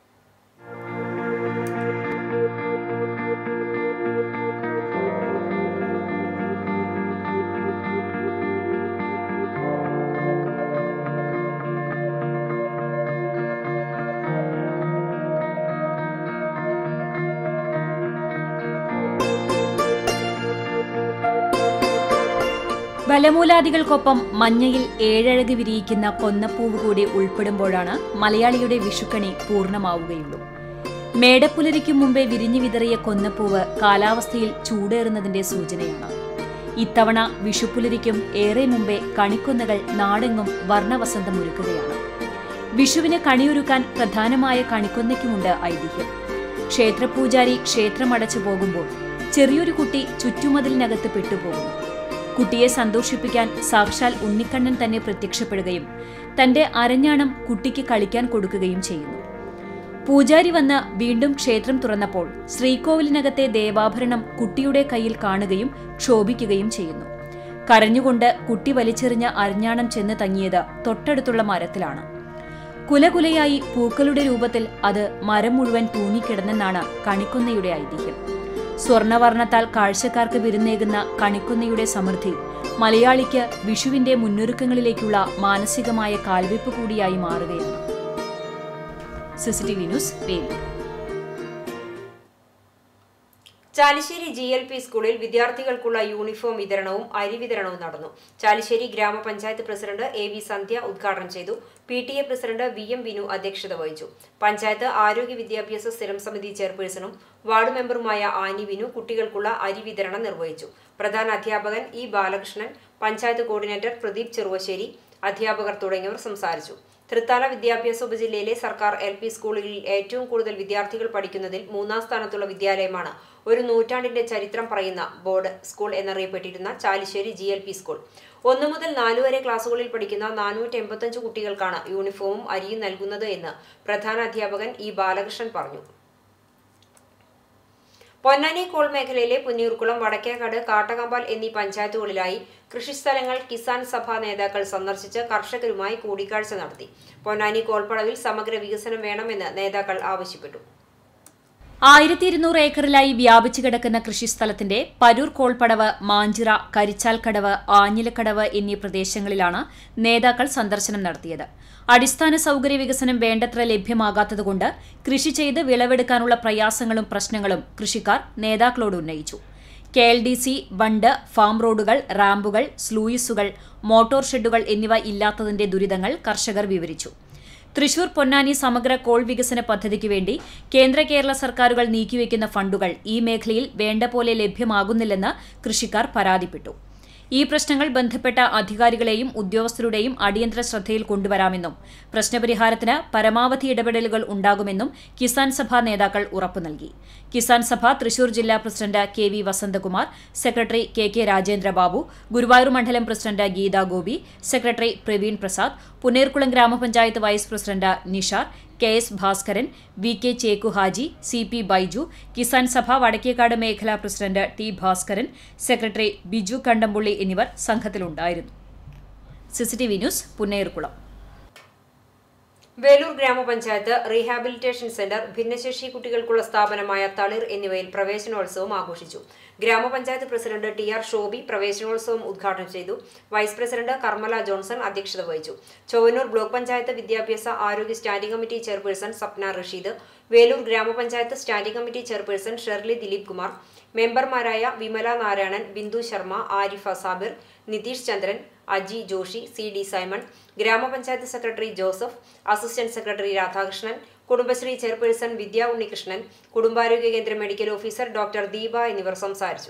ബലമൂലാദികൾക്കൊപ്പം മഞ്ഞയിൽ ഏഴഴക് വിരിയിക്കുന്ന കൊന്നപ്പൂവ് കൂടി ഉൾപ്പെടുമ്പോഴാണ് മലയാളിയുടെ വിഷുക്കണി പൂർണ്ണമാവുകയുള്ളൂ മേടപ്പുലരിക്കു മുമ്പേ വിരിഞ്ഞു വിതറിയ കൊന്നപ്പൂവ് കാലാവസ്ഥയിൽ ചൂടേറുന്നതിന്റെ സൂചനയാണ് ഇത്തവണ വിഷുപ്പുലരിക്കും ഏറെ മുമ്പേ കണിക്കൊന്നകൾ നാടെങ്ങും വർണ്ണവസന്തമൊരുക്കുകയാണ് വിഷുവിന് കണിയൊരുക്കാൻ പ്രധാനമായ കണിക്കൊന്നയ്ക്കുമുണ്ട് ഐതിഹ്യം ക്ഷേത്രപൂജാരി ക്ഷേത്രമടച്ചു പോകുമ്പോൾ ചെറിയൊരു കുട്ടി ചുറ്റുമതിലിനകത്ത് പെട്ടുപോകുന്നു കുട്ടിയെ സന്തോഷിപ്പിക്കാൻ സാക്ഷാൽ ഉണ്ണിക്കണ്ണൻ തന്നെ പ്രത്യക്ഷപ്പെടുകയും തന്റെ അരഞ്ഞാണം കുട്ടിക്ക് കളിക്കാൻ കൊടുക്കുകയും ചെയ്യുന്നു പൂജാരി വന്ന് വീണ്ടും ക്ഷേത്രം തുറന്നപ്പോൾ ശ്രീകോവിലിനകത്തെ ദേവാഭരണം കുട്ടിയുടെ കയ്യിൽ കാണുകയും ക്ഷോഭിക്കുകയും ചെയ്യുന്നു കരഞ്ഞുകൊണ്ട് കുട്ടി വലിച്ചെറിഞ്ഞ അരഞ്ഞാണം ചെന്ന് തങ്ങിയത് തൊട്ടടുത്തുള്ള മരത്തിലാണ് കുലകുലയായി പൂക്കളുടെ രൂപത്തിൽ അത് മരം മുഴുവൻ തൂങ്ങിക്കിടന്നെന്നാണ് കണിക്കൊന്നയുടെ ഐതിഹ്യം സ്വർണവർണ്ണത്താൽ കാഴ്ചക്കാർക്ക് വിരുന്നേകുന്ന കണിക്കൊന്നയുടെ സമൃദ്ധി മലയാളിക്ക് വിഷുവിന്റെ മുന്നൊരുക്കങ്ങളിലേക്കുള്ള മാനസികമായ കാൽവെപ്പ് കൂടിയായി മാറുകയാണ് സിസിടിവി ന്യൂസ് വേലി ചാലിശ്ശേരി ജി എൽ പി സ്കൂളിൽ വിദ്യാർത്ഥികൾക്കുള്ള യൂണിഫോം വിതരണവും അരി വിതരണവും നടന്നു ചാലിശ്ശേരി ഗ്രാമപഞ്ചായത്ത് പ്രസിഡന്റ് എ വി സന്ധ്യ ഉദ്ഘാടനം ചെയ്തു P T A president V M Vinu അധ്യക്ഷത വഹിച്ചു പഞ്ചായത്ത് ആരോഗ്യ വിദ്യാഭ്യാസ സ്ഥിരം സമിതി ചെയർപേഴ്സണും വാർഡ് മെമ്പറുമായ ആനി വിനു കുട്ടികൾക്കുള്ള അരി വിതരണം നിർവഹിച്ചു പ്രധാന അധ്യാപകൻ ഇ ബാലകൃഷ്ണൻ പഞ്ചായത്ത് കോർഡിനേറ്റർ പ്രദീപ് ചെറുവശ്ശേരി അധ്യാപകർ തുടങ്ങിയവർ സംസാരിച്ചു തൃത്താല വിദ്യാഭ്യാസ ഉപജില്ലയിലെ സർക്കാർ എൽ പി സ്കൂളുകളിൽ ഏറ്റവും കൂടുതൽ വിദ്യാർത്ഥികൾ പഠിക്കുന്നതിൽ മൂന്നാം സ്ഥാനത്തുള്ള വിദ്യാലയമാണ് ഒരു നൂറ്റാണ്ടിന്റെ ചരിത്രം പറയുന്ന ബോർഡ് സ്കൂൾ എന്നറിയപ്പെട്ടിരുന്ന Chalissery G L P school ഒന്നു മുതൽ നാലു വരെ ക്ലാസുകളിൽ പഠിക്കുന്ന നാനൂറ്റി എൺപത്തഞ്ച് കുട്ടികൾക്കാണ് യൂണിഫോമും അരിയും നൽകുന്നത് എന്ന് പ്രധാന അധ്യാപകൻ ഇ ബാലകൃഷ്ണൻ പറഞ്ഞു പൊന്നാനി കോൾ മേഖലയിലെ പുന്നൂർക്കുളം വടക്കേക്കാട് കാട്ടകമ്പാൽ എന്നീ പഞ്ചായത്തുകളിലായി കൃഷിസ്ഥലങ്ങൾ കിസാൻ സഭാ നേതാക്കൾ സന്ദർശിച്ച് കർഷകരുമായി കൂടിക്കാഴ്ച നടത്തി പൊന്നാനി കോൾപ്പടവിൽ സമഗ്ര വികസനം വേണമെന്ന് നേതാക്കൾ ആവശ്യപ്പെട്ടു ആയിരത്തി ഇരുന്നൂറ് ഏക്കറിലായി വ്യാപിച്ചു കിടക്കുന്ന കൃഷിസ്ഥലത്തിന്റെ പരൂർ കോൾപ്പടവ് മാഞ്ചിറ കരിച്ചാൽക്കടവ് ആഞ്ഞിലക്കടവ് എന്നീ പ്രദേശങ്ങളിലാണ് നേതാക്കൾ സന്ദർശനം നടത്തിയത് അടിസ്ഥാന സൗകര്യ വികസനം വേണ്ടത്ര ലഭ്യമാകാത്തതുകൊണ്ട് കൃഷി ചെയ്ത് വിളവെടുക്കാനുള്ള പ്രയാസങ്ങളും പ്രശ്നങ്ങളും കൃഷിക്കാർ നേതാക്കളോട് ഉന്നയിച്ചു K L D C bund farm റോഡുകൾ റാമ്പുകൾ സ്ലൂയിസുകൾ മോട്ടോർ ഷെഡുകൾ എന്നിവ ഇല്ലാത്തതിന്റെ ദുരിതങ്ങൾ കർഷകർ വിവരിച്ചു തൃശൂർ പൊന്നാനി സമഗ്ര കോൾ വികസന പദ്ധതിക്ക് വേണ്ടി കേന്ദ്ര കേരള സർക്കാരുകൾ നീക്കിവെക്കുന്ന ഫണ്ടുകൾ ഈ മേഖലയിൽ വേണ്ട പോലെ ലഭ്യമാകുന്നില്ലെന്ന് കൃഷിക്കാർ പരാതിപ്പെട്ടു ഈ പ്രശ്നങ്ങൾ ബന്ധപ്പെട്ട അധികാരികളെയും ഉദ്യോഗസ്ഥരുടെയും അടിയന്തര ശ്രദ്ധയിൽ കൊണ്ടുവരാമെന്നും പ്രശ്നപരിഹാരത്തിന് പരമാവധി ഇടപെടലുകൾ ഉണ്ടാകുമെന്നും കിസാൻ സഭ നേതാക്കൾ ഉറപ്പു നൽകി കിസാൻ സഭ തൃശൂർ ജില്ലാ president K V Vasanthakumar secretary K K Rajendrababu Guruvayur മണ്ഡലം പ്രസിഡന്റ് ഗീതാ ഗോപി സെക്രട്ടറി പ്രവീൺ പ്രസാദ് പുന്നേർകുളം ഗ്രാമപഞ്ചായത്ത് vice president Nishar K S Bhaskaran V K Cheku Haji C P Biju Kisan Sabha Vadakkekad മേഖലാ president T Bhaskaran secretary Biju Kandampully എന്നിവർ സംഘത്തിലുണ്ടായിരുന്നു സിസിടിവി ന്യൂസ് പുന്നേർകുളം വേലൂർ ഗ്രാമപഞ്ചായത്ത് റീഹാബിലിറ്റേഷൻ സെന്റർ ഭിന്നശേഷി കുട്ടികൾക്കുള്ള സ്ഥാപനമായ തളിർ എന്നിവയിൽ പ്രവേശനോത്സവം ആഘോഷിച്ചു ഗ്രാമപഞ്ചായത്ത് പ്രസിഡന്റ് ടി ആർ ഷോബി പ്രവേശനോത്സവം ഉദ്ഘാടനം ചെയ്തു വൈസ് പ്രസിഡന്റ് കർമ്മല ജോൺസൺ അധ്യക്ഷത വഹിച്ചു ചൊവ്വന്നൂർ ബ്ലോക്ക് പഞ്ചായത്ത് വിദ്യാഭ്യാസ ആരോഗ്യ standing committee chairperson Sapna Rasheed Velur ഗ്രാമപഞ്ചായത്ത് standing committee chairperson Shirley Dileep Kumar മെമ്പർമാരായ Vimala Narayanan Bindu Sharma Arifa Sabir Nitheesh Chandran Aji Joshi C D Simon ഗ്രാമപഞ്ചായത്ത് secretary Joseph assistant secretary Radhakrishnan Kudumbashree chairperson Vidya Unnikrishnan കുടുംബാരോഗ്യ കേന്ദ്ര മെഡിക്കൽ ഓഫീസർ ഡോക്ടർ ദീപ എന്നിവർ സംസാരിച്ചു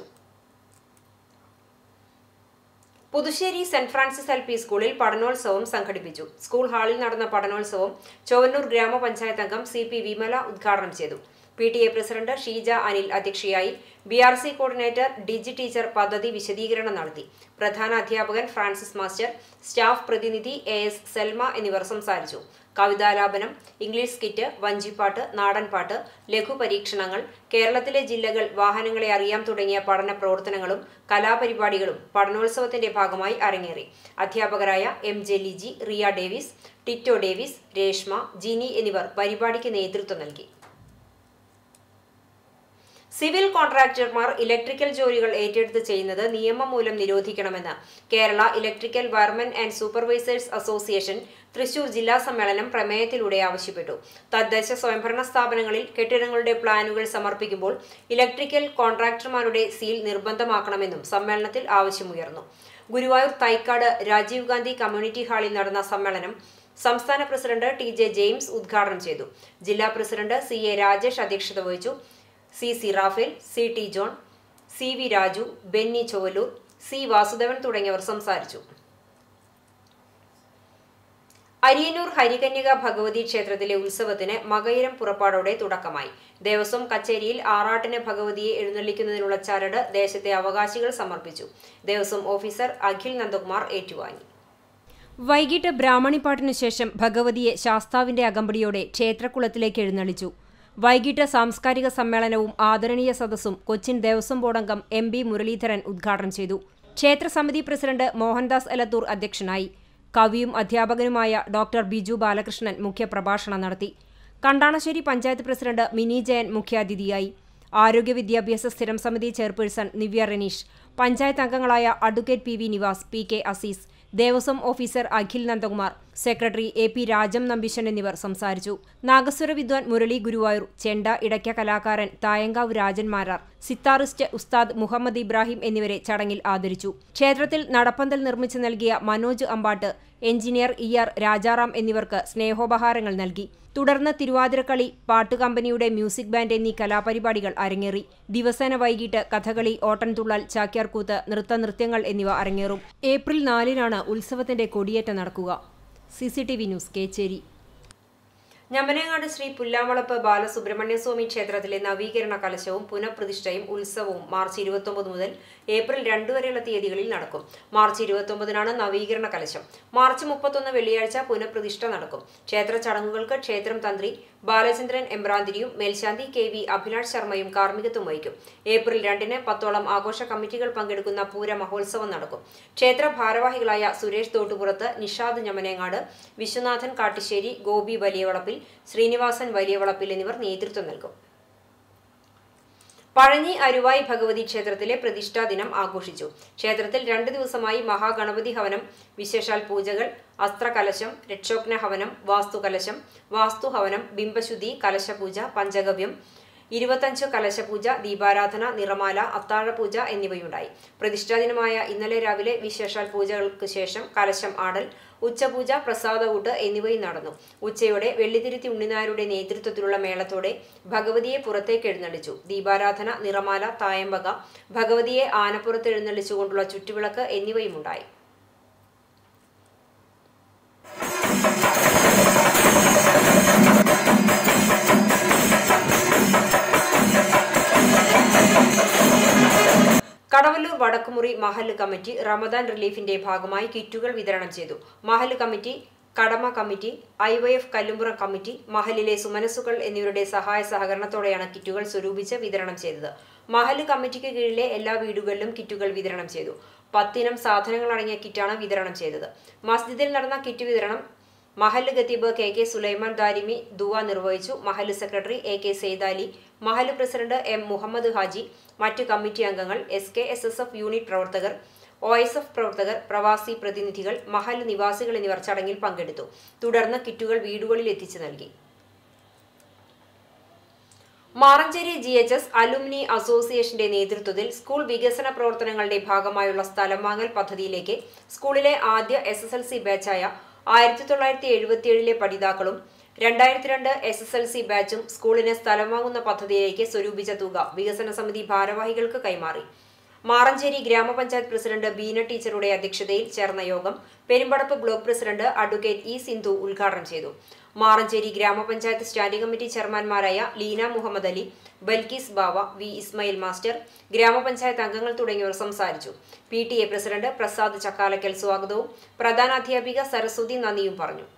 Puthussery saint Francis L P സ്കൂളിൽ പഠനോത്സവം സംഘടിപ്പിച്ചു സ്കൂൾ ഹാളിൽ നടന്ന പഠനോത്സവം ചൊവ്വന്നൂർ ഗ്രാമപഞ്ചായത്ത് അംഗം സി പി വിമല ഉദ്ഘാടനം ചെയ്തു P T A president Sheeja Anil അധ്യക്ഷയായി B R C coordinator Diji teacher പദ്ധതി വിശദീകരണം നടത്തി പ്രധാന അധ്യാപകൻ ഫ്രാൻസിസ് മാസ്റ്റർ സ്റ്റാഫ് പ്രതിനിധി എ എസ് സെൽമ എന്നിവർ സംസാരിച്ചു കവിതാലാപനം ഇംഗ്ലീഷ് സ്കിറ്റ് വഞ്ചിപ്പാട്ട് നാടൻപാട്ട് ലഘു പരീക്ഷണങ്ങൾ കേരളത്തിലെ ജില്ലകൾ വാഹനങ്ങളെ അറിയാം തുടങ്ങിയ പഠന പ്രവർത്തനങ്ങളും കലാപരിപാടികളും പഠനോത്സവത്തിന്റെ ഭാഗമായി അരങ്ങേറി അധ്യാപകരായ M J Liji Riya Davis Tito Davis Reshma Jini എന്നിവർ പരിപാടിക്ക് നേതൃത്വം നൽകി സിവിൽ കോൺട്രാക്ടർമാർ ഇലക്ട്രിക്കൽ ജോലികൾ ഏറ്റെടുത്ത് ചെയ്യുന്നത് നിയമം മൂലം നിരോധിക്കണമെന്ന് Kerala electrical wiremen and supervisors association Thrissur ജില്ലാ സമ്മേളനം പ്രമേയത്തിലൂടെ ആവശ്യപ്പെട്ടു തദ്ദേശ സ്വയംഭരണ സ്ഥാപനങ്ങളിൽ കെട്ടിടങ്ങളുടെ പ്ലാനുകൾ സമർപ്പിക്കുമ്പോൾ ഇലക്ട്രിക്കൽ കോൺട്രാക്ടർമാരുടെ സീൽ നിർബന്ധമാക്കണമെന്നും സമ്മേളനത്തിൽ ആവശ്യമുയർന്നു ഗുരുവായൂർ തൈക്കാട് രാജീവ് ഗാന്ധി കമ്മ്യൂണിറ്റി ഹാളിൽ നടന്ന സമ്മേളനം സംസ്ഥാന പ്രസിഡന്റ് ടി ജെ ജെയിംസ് ഉദ്ഘാടനം ചെയ്തു ജില്ലാ പ്രസിഡന്റ് സി എ രാജേഷ് അധ്യക്ഷത വഹിച്ചു C C Raphael C T John C V Raju Benny Chowwallur C Vasudevan തുടങ്ങിയവർ സംസാരിച്ചു അരിയന്നൂർ ഹരികന്യക ഭഗവതി ക്ഷേത്രത്തിലെ ഉത്സവത്തിന് മകയിരം പുറപ്പാടോടെ തുടക്കമായി ദേവസ്വം കച്ചേരിയിൽ ആറാട്ടിന് ഭഗവതിയെ എഴുന്നള്ളിക്കുന്നതിനുള്ള ചരട് ദേശത്തെ അവകാശികൾ സമർപ്പിച്ചു ദേവസ്വം ഓഫീസർ അഖിൽ നന്ദകുമാർ ഏറ്റുവാങ്ങി വൈകിട്ട് ബ്രാഹ്മണിപ്പാട്ടിനു ശേഷം ഭഗവതിയെ ശാസ്താവിന്റെ അകമ്പടിയോടെ ക്ഷേത്രക്കുളത്തിലേക്ക് എഴുന്നള്ളിച്ചു വൈകിട്ട് സാംസ്കാരിക സമ്മേളനവും ആദരണീയ സദസ്സും കൊച്ചിൻ ദേവസ്വം ബോർഡംഗം എം ബി മുരളീധരൻ ഉദ്ഘാടനം ചെയ്തു ക്ഷേത്രസമിതി പ്രസിഡന്റ് മോഹൻദാസ് എലത്തൂർ അധ്യക്ഷനായി കവിയും അധ്യാപകനുമായ ഡോക്ടർ ബിജു ബാലകൃഷ്ണൻ മുഖ്യപ്രഭാഷണം നടത്തി കണ്ടാണശ്ശേരി പഞ്ചായത്ത് പ്രസിഡന്റ് മിനി ജയൻ മുഖ്യാതിഥിയായി ആരോഗ്യ വിദ്യാഭ്യാസ സ്ഥിരം സമിതി ചെയർപേഴ്സൺ നിവ്യ റനീഷ് പഞ്ചായത്ത് അംഗങ്ങളായ advocate P V Nivas P K Azeez Devaswom officer Akhil Nandakumar secretary A P Rajam Nambeesan എന്നിവർ സംസാരിച്ചു നാഗസ്വര വിദ്വാൻ മുരളി ഗുരുവായൂർ ചെണ്ട ഇടയ്ക്ക കലാകാരൻ തായങ്കാവ് രാജൻ മാരാർ സിത്താറിസ്റ്റ് ഉസ്താദ് മുഹമ്മദ് ഇബ്രാഹിം എന്നിവരെ ചടങ്ങിൽ ആദരിച്ചു ക്ഷേത്രത്തിൽ നടപ്പന്തൽ നിർമ്മിച്ചു നൽകിയ Manoj Ambatt engineer E R Rajaram എന്നിവർക്ക് സ്നേഹോപഹാരങ്ങൾ നൽകി തുടർന്ന് തിരുവാതിരക്കളി പാട്ടുകമ്പനിയുടെ മ്യൂസിക് ബാൻഡ് എന്നീ കലാപരിപാടികൾ അരങ്ങേറി ദിവസേന വൈകിട്ട് കഥകളി ഓട്ടൻതുള്ളൽ ചാക്യാർകൂത്ത് നൃത്തനൃത്യങ്ങൾ എന്നിവ അരങ്ങേറും ഏപ്രിൽ നാലിനാണ് ഉത്സവത്തിന്റെ കൊടിയേറ്റം നടക്കുക C C T V news Kechery ഞമനങ്ങാട് ശ്രീ പുല്ലാമളപ്പ് ബാലസുബ്രഹ്മണ്യ സ്വാമി ക്ഷേത്രത്തിലെ നവീകരണ കലശവും പുനഃപ്രതിഷ്ഠയും ഉത്സവവും മാർച്ച് ഇരുപത്തൊമ്പത് മുതൽ ഏപ്രിൽ രണ്ട് വരെയുള്ള തീയതികളിൽ നടക്കും മാർച്ച് ഇരുപത്തൊമ്പതിനാണ് നവീകരണ കലശം മാർച്ച് മുപ്പത്തൊന്ന് വെള്ളിയാഴ്ച പുനഃപ്രതിഷ്ഠ നടക്കും ക്ഷേത്ര ചടങ്ങുകൾക്ക് ക്ഷേത്രം തന്ത്രി ബാലചന്ദ്രൻ എംബ്രാന്തിരിയും മേൽശാന്തി കെ വി അഭിലാഷ് ശർമ്മയും കാർമ്മികത്വം വഹിക്കും ഏപ്രിൽ രണ്ടിന് പത്തോളം ആഘോഷ കമ്മിറ്റികൾ പങ്കെടുക്കുന്ന പൂര മഹോത്സവം നടക്കും ക്ഷേത്ര ഭാരവാഹികളായ സുരേഷ് തോട്ടുപുറത്ത് നിഷാദ് ഞമനേങ്ങാട് വിശ്വനാഥൻ കാട്ടിശ്ശേരി ഗോപി വലിയവളപ്പിൽ ശ്രീനിവാസൻ വലിയവളപ്പിൽ എന്നിവർ നേതൃത്വം നൽകും പഴഞ്ഞി അരുവായി ഭഗവതി ക്ഷേത്രത്തിലെ പ്രതിഷ്ഠാ ദിനം ആഘോഷിച്ചു ക്ഷേത്രത്തിൽ രണ്ട് ദിവസമായി മഹാഗണപതി ഹവനം വിശേഷാൽ പൂജകൾ അസ്ത്രകലശം രക്ഷോഗ്ന ഹവനം വാസ്തുകലശം വാസ്തുഹവനം ബിംബശുദ്ധി കലശപൂജ പഞ്ചഗവ്യം ഇരുപത്തഞ്ച് കലശപൂജ ദീപാരാധന നിറമാല അത്താഴപൂജ എന്നിവയുണ്ടായി പ്രതിഷ്ഠാദിനമായ ഇന്നലെ രാവിലെ വിശേഷാൽ പൂജകൾക്ക് ശേഷം കലശം ആടൽ ഉച്ചപൂജ പ്രസാദകൂട്ട് എന്നിവയും നടന്നു ഉച്ചയോടെ വെള്ളിത്തിരുത്തി ഉണ്ണിനാരുടെ നേതൃത്വത്തിലുള്ള മേളത്തോടെ ഭഗവതിയെ പുറത്തേക്ക് എഴുന്നള്ളിച്ചു ദീപാരാധന നിറമാല തായമ്പക ഭഗവതിയെ ആനപ്പുറത്ത് എഴുന്നള്ളിച്ചുകൊണ്ടുള്ള ചുറ്റുവിളക്ക് എന്നിവയും ഉണ്ടായി കടവല്ലൂർ വടക്കുമുറി മഹല്ല് കമ്മിറ്റി റമദാൻ റിലീഫിന്റെ ഭാഗമായി കിറ്റുകൾ വിതരണം ചെയ്തു മഹല്ല് കമ്മിറ്റി കടമ committee I Y F Kallumpuram committee മഹലിലെ സുമനസ്സുകൾ എന്നിവരുടെ സഹായ സഹകരണത്തോടെയാണ് കിറ്റുകൾ സ്വരൂപിച്ച് വിതരണം ചെയ്തത് മഹല്ല് കമ്മിറ്റിക്ക് കീഴിലെ എല്ലാ വീടുകളിലും കിറ്റുകൾ വിതരണം ചെയ്തു പത്തിനം സാധനങ്ങൾ അടങ്ങിയ കിറ്റാണ് വിതരണം ചെയ്തത് മസ്ജിദിൽ നടന്ന കിറ്റ് വിതരണം മഹല്ല് ഖത്തീബ് കെ കെ സുലൈമാൻ ദാരിമി ദുവ നിർവഹിച്ചു മഹല്ല് സെക്രട്ടറി എ കെ സെയ്ദാലി മഹല്ല് പ്രസിഡന്റ് എം മുഹമ്മദ് ഹാജി മറ്റ് കമ്മിറ്റി അംഗങ്ങൾ S K S S F unit പ്രവർത്തകർ ഒ എസ് എഫ് പ്രവർത്തകർ പ്രവാസി പ്രതിനിധികൾ മഹല്ല് നിവാസികൾ എന്നിവർ ചടങ്ങിൽ പങ്കെടുത്തു തുടർന്ന് കിറ്റുകൾ വീടുകളിൽ എത്തിച്ചു നൽകി Maranchery G H S alumni അസോസിയേഷന്റെ നേതൃത്വത്തിൽ സ്കൂൾ വികസന പ്രവർത്തനങ്ങളുടെ ഭാഗമായുള്ള സ്ഥലം വാങ്ങൽ പദ്ധതിയിലേക്ക് സ്കൂളിലെ ആദ്യ എസ് എസ് എൽ സി ബാച്ചായ ആയിരത്തി തൊള്ളായിരത്തി എഴുപത്തിയേഴിലെ പഠിതാക്കളും രണ്ടായിരത്തി രണ്ട് എസ് എസ് എൽ സി ബാച്ചും സ്കൂളിന് സ്ഥലം വാങ്ങുന്ന പദ്ധതിയിലേക്ക് സ്വരൂപിച്ച തുക വികസന സമിതി ഭാരവാഹികൾക്ക് കൈമാറി മാറഞ്ചേരി ഗ്രാമപഞ്ചായത്ത് പ്രസിഡന്റ് ബീന ടീച്ചറുടെ അധ്യക്ഷതയിൽ ചേർന്ന യോഗം Perumpadappu block president advocate E Sindhu ഉദ്ഘാടനം ചെയ്തു മാറഞ്ചേരി ഗ്രാമപഞ്ചായത്ത് സ്റ്റാൻഡിംഗ് കമ്മിറ്റി ചെയർമാൻമാരായ ലീന മുഹമ്മദ് അലി ബൽക്കീസ് ബാവ വി ഇസ്മായിൽ മാസ്റ്റർ ഗ്രാമപഞ്ചായത്ത് അംഗങ്ങൾ തുടങ്ങിയവർ സംസാരിച്ചു P T A president Prasad Chakkalakkal സ്വാഗതവും പ്രധാനാധ്യാപിക സരസ്വതി നന്ദിയും പറഞ്ഞു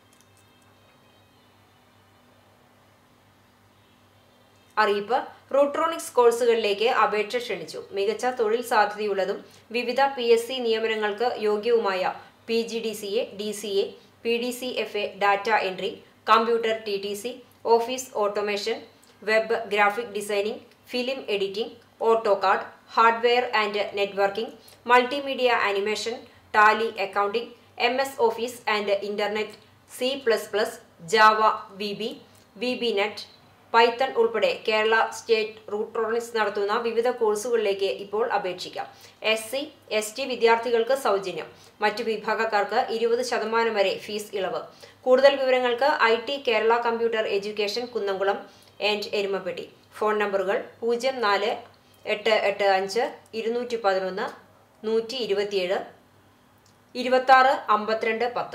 അറിയിപ്പ് റൂട്രോണിക്സ് കോഴ്സുകളിലേക്ക് അപേക്ഷ ക്ഷണിച്ചു മികച്ച തൊഴിൽ സാധ്യതയുള്ളതും വിവിധ പി എസ് സി നിയമനങ്ങൾക്ക് യോഗ്യവുമായ P G D C A D C A P D C F A data entry computer T T C office automation web graphic designing film editing AutoCAD hardware and networking multimedia animation Tally accounting M S office and internet C plus plus Java V B V B net Python ഉൾപ്പെടെ Kerala state Rutronix നടത്തുന്ന വിവിധ കോഴ്സുകളിലേക്ക് ഇപ്പോൾ അപേക്ഷിക്കാം S C S T വിദ്യാർത്ഥികൾക്ക് സൗജന്യം മറ്റു വിഭാഗക്കാർക്ക് ഇരുപത് ശതമാനം വരെ ഫീസ് ഇളവ് കൂടുതൽ വിവരങ്ങൾക്ക് I T Kerala computer education Kunnamkulam and Erumapetty phone നമ്പറുകൾ പൂജ്യം നാല് എട്ട് എട്ട് അഞ്ച് ഇരുന്നൂറ്റി പതിനൊന്ന് നൂറ്റി ഇരുപത്തിയേഴ് ഇരുപത്താറ് അമ്പത്തിരണ്ട് പത്ത്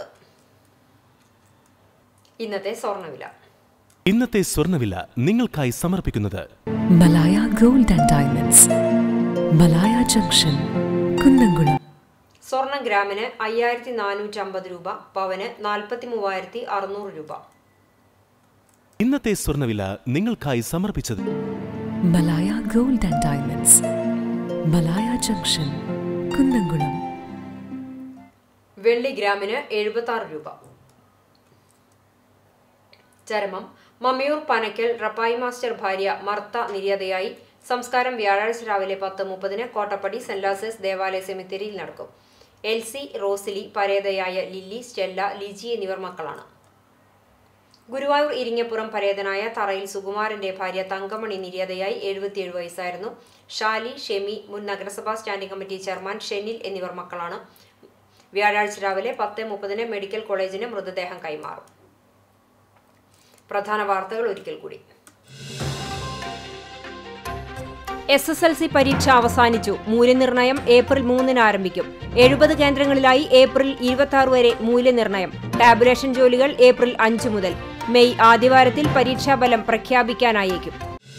ഇന്നത്തെ സ്വർണ്ണവില ഇന്നത്തെ സ്വർണ്ണവില നിങ്ങൾക്കായി സമർപ്പിക്കുന്നത് Malaya gold and diamonds Malaya junction Kunnamkulam സ്വർണം ഗ്രാമിന് അയ്യായിരത്തി നാനൂറ്റി അമ്പത് രൂപ പവന് നാൽപ്പത്തി മൂവായിരത്തി അറുന്നൂറ് രൂപ ഇന്നത്തെ സ്വർണ്ണവില നിങ്ങൾക്കായി സമർപ്പിച്ചത് Malaya gold and diamonds Malaya junction Kunnamkulam വെള്ളി ഗ്രാമിന് എഴുപത്തി ആറ് രൂപ ചരമം മമ്മിയൂർ പനക്കൽ റപ്പായി മാസ്റ്റർ ഭാര്യ മർത്ത നിര്യാതയായി സംസ്കാരം വ്യാഴാഴ്ച രാവിലെ പത്ത് മുപ്പതിന് കോട്ടപ്പടി സെന്റ് ലാസേഴ്സ് ദേവാലയ സെമിത്തേരിയിൽ നടക്കും എൽസി റോസിലി പരേതയായ ലില്ലി സ്റ്റെല്ല ലിജി എന്നിവർ മക്കളാണ് ഗുരുവായൂർ ഇരിങ്ങപ്പുറം പരേതനായ തറയിൽ സുകുമാരന്റെ ഭാര്യ തങ്കമണി നിര്യാതയായി എഴുപത്തിയേഴ് വയസ്സായിരുന്നു ഷാലി ഷെമി മുൻ നഗരസഭാ സ്റ്റാൻഡിംഗ് കമ്മിറ്റി ചെയർമാൻ ഷെനിൽ എന്നിവർ മക്കളാണ് വ്യാഴാഴ്ച രാവിലെ പത്ത് മുപ്പതിന് മെഡിക്കൽ കോളേജിന് മൃതദേഹം കൈമാറും പ്രധാന വാർത്തകൾ ഒരിക്കൽ കൂടി എസ് എസ് എൽ സി പരീക്ഷ അവസാനിച്ചു മൂല്യനിർണ്ണയം ഏപ്രിൽ മൂന്നിന് ആരംഭിക്കും എഴുപത് കേന്ദ്രങ്ങളിലായി ഏപ്രിൽ ഇരുപത്തി ആറ് വരെ മൂല്യനിർണ്ണയം ടാബുലേഷൻ ജോലികൾ ഏപ്രിൽ അഞ്ച് മുതൽ മെയ് ആദ്യവാരത്തിൽ പരീക്ഷാഫലം പ്രഖ്യാപിക്കാനായേക്കും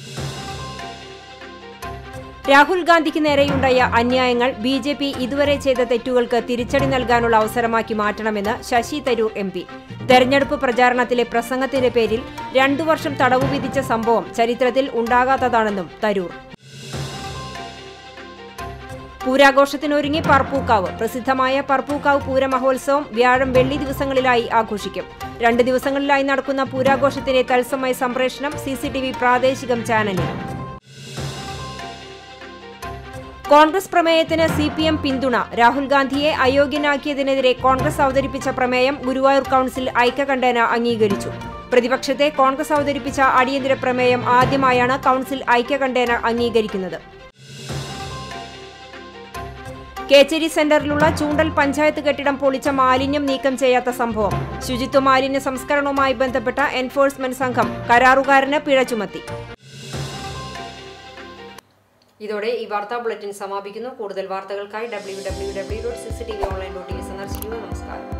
രാഹുൽ ഗാന്ധിക്ക് നേരെയുണ്ടായ അന്യായങ്ങൾ ബി ജെ പി ഇതുവരെ ചെയ്ത തെറ്റുകൾക്ക് തിരിച്ചടി നൽകാനുള്ള അവസരമാക്കി മാറ്റണമെന്ന് ശശി തരൂർ എം പി തെരഞ്ഞെടുപ്പ് പ്രചാരണത്തിലെ പ്രസംഗത്തിന്റെ പേരിൽ രണ്ടു വർഷം തടവു വിധിച്ച സംഭവം ചരിത്രത്തിൽ ഉണ്ടാകാത്തതാണെന്നും തരൂർ പൂരാഘോഷത്തിനൊരുങ്ങി പറപ്പൂക്കാവ് പ്രസിദ്ധമായ പറപ്പൂക്കാവ് പൂരമഹോത്സവം വ്യാഴം വെള്ളി ദിവസങ്ങളിലായി ആഘോഷിക്കും രണ്ട് ദിവസങ്ങളിലായി നടക്കുന്ന പൂരാഘോഷത്തിന്റെ തത്സമയ സംപ്രേഷണം സി സി ടി വി പ്രാദേശികം ചാനലിൽ കോൺഗ്രസ് പ്രമേയത്തിന് സി പി എം പിന്തുണ രാഹുൽ ഗാന്ധിയെ അയോഗ്യനാക്കിയതിനെതിരെ കോൺഗ്രസ് അവതരിപ്പിച്ച പ്രമേയം ഗുരുവായൂർ കൌൺസിൽ ഐക്യകണ്ഠേന അംഗീകരിച്ചു പ്രതിപക്ഷത്തെ കോൺഗ്രസ് അവതരിപ്പിച്ച അടിയന്തര പ്രമേയം ആദ്യമായാണ് കൌൺസിൽ ഐക്യകണ്ഠേന അംഗീകരിക്കുന്നത് കേച്ചേരി സെന്ററിലുള്ള ചൂണ്ടൽ പഞ്ചായത്ത് കെട്ടിടം പൊളിച്ച മാലിന്യം നീക്കം ചെയ്യാത്ത സംഭവം ശുചിത്വ മാലിന്യ സംസ്കരണവുമായി ബന്ധപ്പെട്ട എൻഫോഴ്സ്മെന്റ് സംഘം കരാറുകാരന് പിഴ ചുമത്തി ഇതോടെ ഈ വാർത്താ ബുള്ളറ്റിൻ സമാപിക്കുന്നു കൂടുതൽ വാർത്തകൾക്കായി W W W dot C C T V online dot സന്ദർശിക്കുക നമസ്കാരം